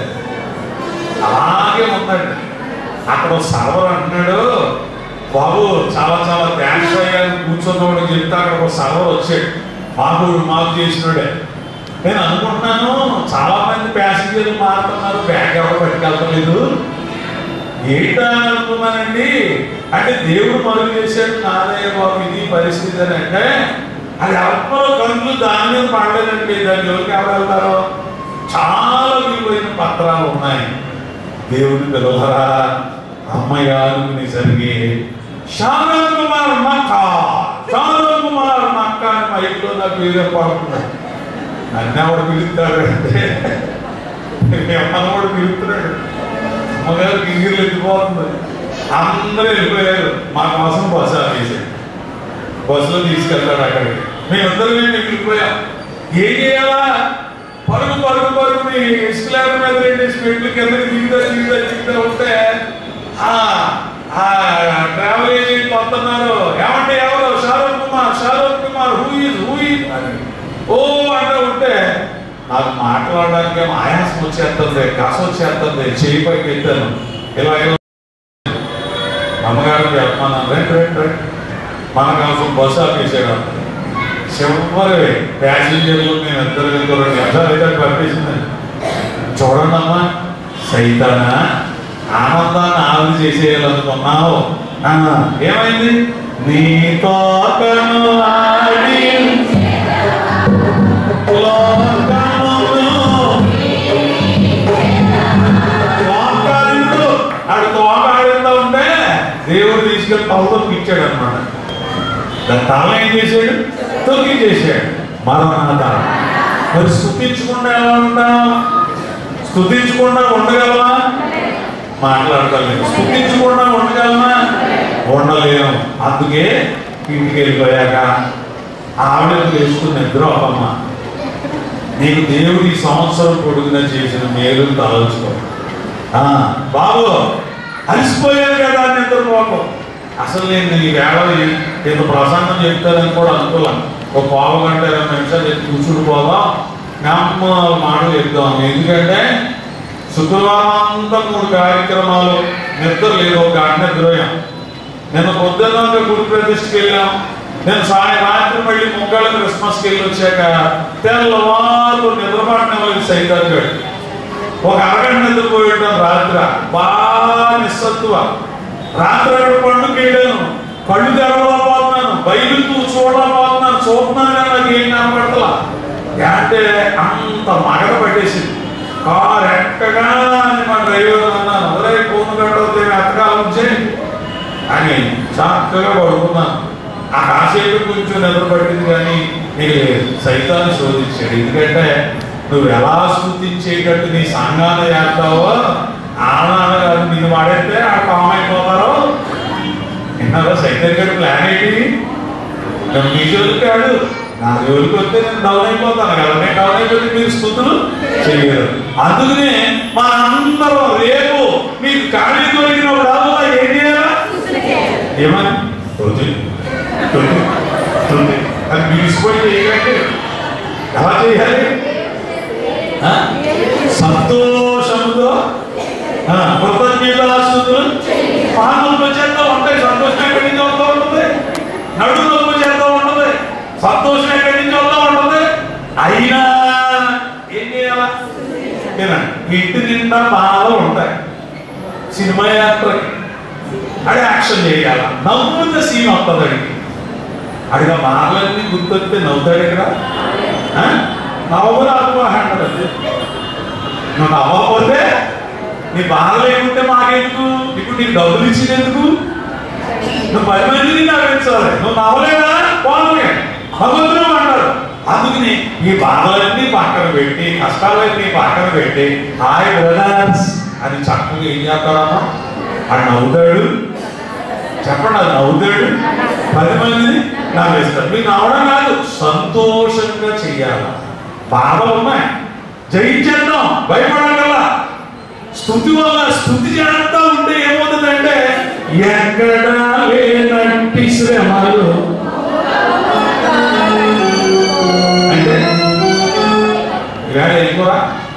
అలాగే ఉందండి అక్కడ ఓ సర్వర్ అంటున్నాడు బాబు చాలా చాలా థ్యాంక్స్ అయ్యాను కూర్చున్నవాడు చెప్తే అక్కడ ఒక సర్వర్ వచ్చాడు మాకు మాకు చేసినాడే నేను అనుకుంటున్నాను చాలా మంది ప్యాసింజర్లు మారుతున్నారు బ్యాగ్ ఎవరు పట్టుకెళ్తలేదు ఏంటా అనుకున్నానండి అంటే దేవుడు మరుగు చేశాడు నాదయ్య బాబు ఇది పరిస్థితి అని అంటే అది ఎవరో కనులు దాని మీద పడలేదండి దాని ఎవరికి ఎవరు వెళ్తారో చాలా విలువైన పత్రాలు ఉన్నాయి దేవుని పిల్లలరా అమ్మయ్య అనుకునేసరికి శారద్ కుమార్ మక్క శారద్ కుమార్ మక్క అని మైక్లో నా పేరు పడుతున్నాడు నన్ను ఎవడు పిలుస్తాడు అంటే మనవాడు పిలుస్తున్నాడు అమ్మగారు గింగిర్లు ఎత్తిపోతుంది అందరూ వెళ్ళిపోయారు మా కోసం బస్సు ఆపేసాడు బస్సులో తీసుకెళ్తాడు అక్కడికి మేమందరం మేము మిగిలిపోయాం ఏం చేయాలా పరుగు పరుగు పరుగుని ఎస్కులేటర్ మీద రెండు మెట్లు కిందకి దిగుతా దిగుతా దిగుతా ఉంటే ఆ ఆ ట్రావెల్ ఏజెంట్ వస్తున్నారు ఏమంటే ఎవరు Shahrukh Kumar Shahrukh Kumar who is who is అని ఓ అంటూ ఉంటే నాకు మాట్లాడడానికి ఏమో ఆయాసం వచ్చేస్తుంది కస వచ్చేస్తుంది చేయి పైకి ఎత్తాను ఇలా ఇలా అమ్మగారు చెప్పమన్నా రండి రండి రండి మన కోసం బస్సు ఆపేసాడు చివరి ప్యాసింజర్లు మేము ఇద్దరు ఇద్దరు రెండు నిమిషాలు అయితే పంపించింది చూడండి అమ్మా సైతానా ఆనందాన్ని ఆవిరి చేసేయాలనుకున్నావు ఆ, ఏమైంది నీతో కను ఆడి లోకమును తోకాడిండు. ఆడు తోకాడిందా ఉంటే దేవుడు తీసుకెళ్ళి తలతో పిచ్చాడు అనమాట దాని తల ఏం చేశాడు తొక్కి చేశాడు మరణాత మరి స్థుతించకుండా ఎలా ఉంటాం స్థుతించకుండా ఉండగలమా మాట్లాడగలను స్థుతించకుండా ఉండగలమా ఉండలేము అందుకే ఇంటికి వెళ్ళిపోయాక ఆవిడ వేసుకుని నిద్ర అమ్మ నీకు దేవుడు ఈ సంవత్సరం పొడుగున చేసిన మేలు తలచుకో ఆ, బాబు అలసిపోయాను కదా నిద్రపోకు అసలు నేను ఈ వేళ ఈ- ఇంత ప్రసంగం చెప్తానని కూడా అనుకోలేను ఒక పావు గంట ఇరవై నిమిషాలు ఎత్తి కూర్చుని పోదాం జ్ఞాపకం మాటలు చెప్తాం ఎందుకంటే శుక్రవారం అంతా మూడు కార్యక్రమాలు నిద్ర లేదు ఒక గంట నిద్రపోయాం నిన్న పొద్దున్న గుడి ప్రతిష్ఠకి వెళ్ళాం నేను సాయం రాత్రి మళ్ళీ ముంగాళ్ళ క్రిస్మస్కి వెళ్ళి వచ్చాక తెల్లవారు నిద్రపడిన వాళ్ళకి సైతాలు గాడు ఒక అరగంట నిద్రపోయి ఉంటాం రాత్రి బాగా నిస్సత్తువ రాత్రి అక్కడ పండుగ వెళ్ళాను కళ్ళు తెరవలేకపోతున్నాను బయలు చూడలేకపోతున్నాను చూస్తున్నాను కానీ నాకు ఏం కనపడతలా అంటే అంత మగడ పట్టేసింది కారు ఎక్కగా అని మా డ్రైవర్ అన్నాను అదే ఫోన్ కట్టవుతే ఎత్తకాలం వచ్చేయి అని చక్కగా పడుకున్నాను ఆ కాసేపు కొంచెం నిద్ర పట్టింది కానీ నీకు సైతాన్ని శోధించాడు ఎందుకంటే నువ్వు ఎలా స్థుతించేటట్టు నీ సంఘాన్ని చేస్తావో ఆనాడు కాదు నిన్ను వాడేస్తే ఆ కామ్ అయిపోతారో విన్నారా సైతం గారి ప్లాన్ ఏంటి ఇంకా మీ జోలికి కాదు నా జోలికి వస్తే నేను డౌన్ అయిపోతాను కదా నేను డౌన్ అయిపోతే మీరు స్థుతులు చేయరు అందుకనే మా అందరం రేపు మీకు ఖాళీ దొరికినప్పుడు అలా ఏం చేయాలా ఏమని తుది తుది తుది అది మిగిసిపోయి చేయకండి ఎలా చేయాలి ఆ? సంతోషంతో ఆ, కృతజ్ఞతాస్తుతులు పానులు చేస్తూ ఉంటాయి సంతోషం ఎక్కడి నుంచి వస్తూ ఉంటుంది నడుము చేస్తూ ఉంటుంది సంతోషం ఎక్కడి నుంచి వస్తూ ఉంటుంది అయినా ఏం చేయాలా వినండి ఇంటి నిండా బాధలు ఉంటాయి సినిమా యాత్రకి అది యాక్షన్ చేయాల నవ్వుతే సీన్ వస్తుంది అడిగి అడిగా బాధలన్నీ గుర్తొస్తే నవ్వుతాడు ఇక్కడ నవ్వులు ఆత్మహంటాడు అది నువ్వు నవ్వకపోతే నీ బాధలు ఏముంటే మాకెందుకు ఇప్పుడు నీకు డబ్బులు ఇచ్చినందుకు నువ్వు పది మందిని నవ్వించాలి నువ్వు నవ్వలేదా పోలే భగవంతుడు అంటారు అందుకని ఈ బాధలన్నీ పక్కన పెట్టి కష్టాలన్నీ పక్కన పెట్టి హాయ్ బ్రదర్స్ అని చక్కగా ఏం చేస్తాడమ్మా అది నవ్వుతాడు చెప్పండి అది నవ్వుతాడు పది మందిని నవ్వేస్తాడు మీకు నవ్వడం కాదు సంతోషంగా చెయ్యాలి బాధలు ఉన్నాయి జయించేద్దాం భయపడగల స్థుతి వల్ల స్థుతి చేస్తా ఉంటే ఏమవుతుందంటే ఎక్కడ లేనట్టి శ్రమలు అంటే ఇవాళ ఎక్కువ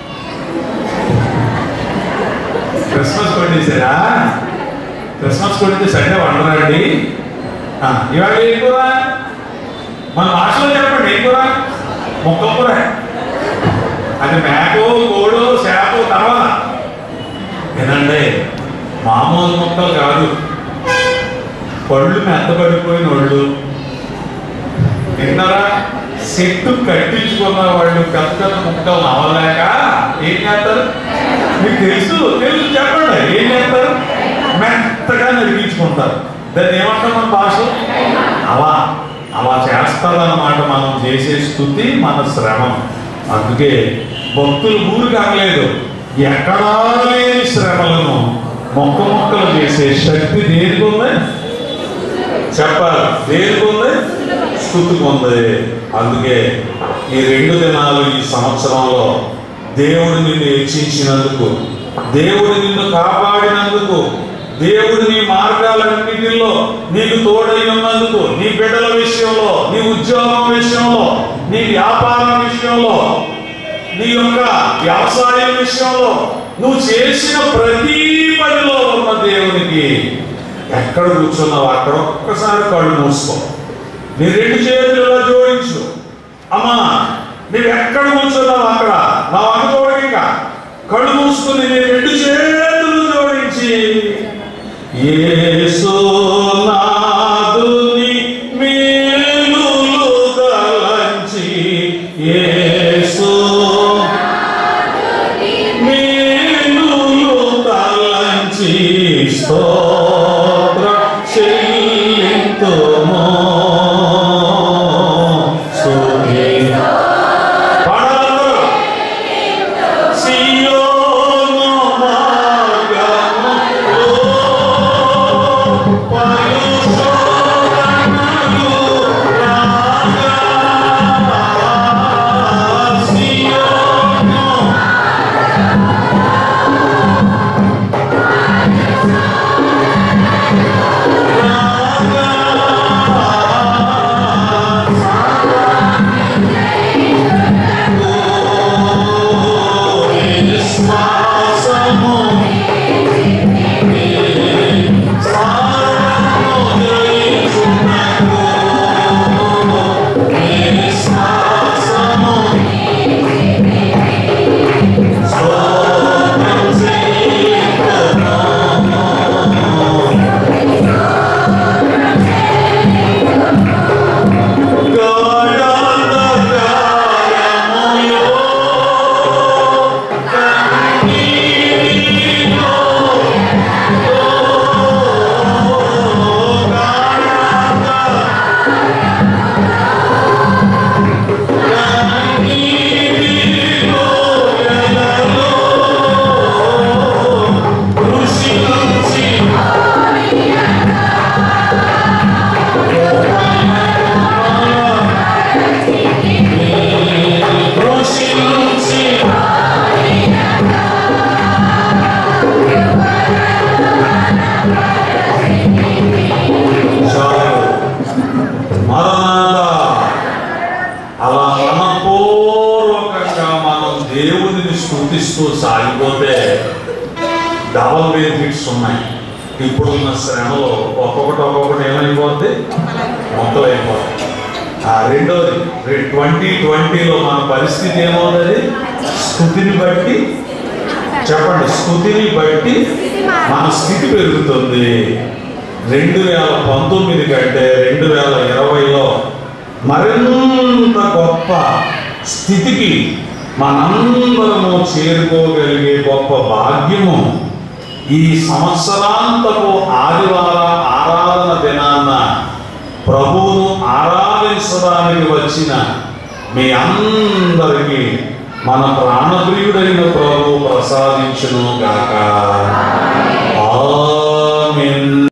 క్రిస్మస్ కొట్టేసారా క్రిస్మస్ కొడితే సండే వండరండి ఆ, ఇవాళ ఏం కూర మన భాషలో చెప్పండి ఏం కూర మొక్క కూర అది మేకో కోడో చేపో తర్వాత వినండి మామూలు మొక్కలు కాదు పళ్ళు మెత్తబడిపోయిన వాళ్ళు విన్నారా చెట్టు కట్టించుకున్న వాళ్ళు పెద్ద పెద్ద ముక్కలు నవ్వలేక ఏం చేస్తారు మీకు తెలుసు తెలుసు చెప్పండి ఏం చేస్తారు మెత్తగా నరిగించుకుంటారు దాన్ని ఏమంటాం మన భాష అలా అలా చేస్తారన్నమాట మనం చేసే స్థుతి మన శ్రమం అందుకే భక్తులు ఊరు కాగలేదు ఎక్కడా లేని శ్రమలను మొక్క మొక్కలు చేసే శక్తి దేనికి ఉంది చెప్పాలి దేనికి ఉంది స్థుతికి ఉంది అందుకే ఈ రెండు దినాలు ఈ సంవత్సరంలో దేవుడు నిన్ను హెచ్చించినందుకు దేవుడు నిన్ను కాపాడినందుకు దేవుడు నీ మార్గాలన్నిటిలో నీకు తోడై ఉన్నందుకు నీ బిడ్డల విషయంలో నీ ఉద్యోగం విషయంలో నీ వ్యాపారం విషయంలో నీ యొక్క వ్యవసాయం విషయంలో నువ్వు చేసిన ప్రతి పనిలో ఉన్న దేవునికి ఎక్కడ కూర్చున్నావు అక్కడ ఒక్కసారి కళ్ళు మూసుకో నీ రెండు చేతులలో జోడించు అమ్మా నువ్వు ఎక్కడ కూర్చున్నావు అక్కడ నా వంక చూడక కళ్ళు మూసుకుని నీ రెండు చేతులు జోడించి యేసు నాదుని మేలులు తలంచి యేసు మేలులు తలంచి స్తోత్ర చెల్లింతుము స్తుతి పాడాలందరూ సియోను మార్గములో స్కూల్స్ ఆగిపోతే డబల్ బెనిఫిట్స్ ఉన్నాయి ఇప్పుడున్న శ్రమలో ఒక్కొక్కటి ఒక్కొక్కటి ఏమైపోద్ది మొక్కలైపోతాయి ఆ రెండోది ట్వంటీ ట్వంటీలో మన పరిస్థితి ఏమవుతుంది స్థుతిని బట్టి చెప్పండి స్థుతిని బట్టి మన స్థితి పెరుగుతుంది రెండు వేల పంతొమ్మిది కంటే రెండు వేల ఇరవైలో మరింత గొప్ప స్థితికి మనందరము చేరుకోగలిగే గొప్ప భాగ్యము ఈ సంవత్సరాంతపు ఆదివార ఆరాధన దినాన్న ప్రభువును ఆరాధించడానికి వచ్చిన మీ అందరికీ మన ప్రాణప్రియుడైన ప్రభు ప్రసాదించును గాక ఆమేన్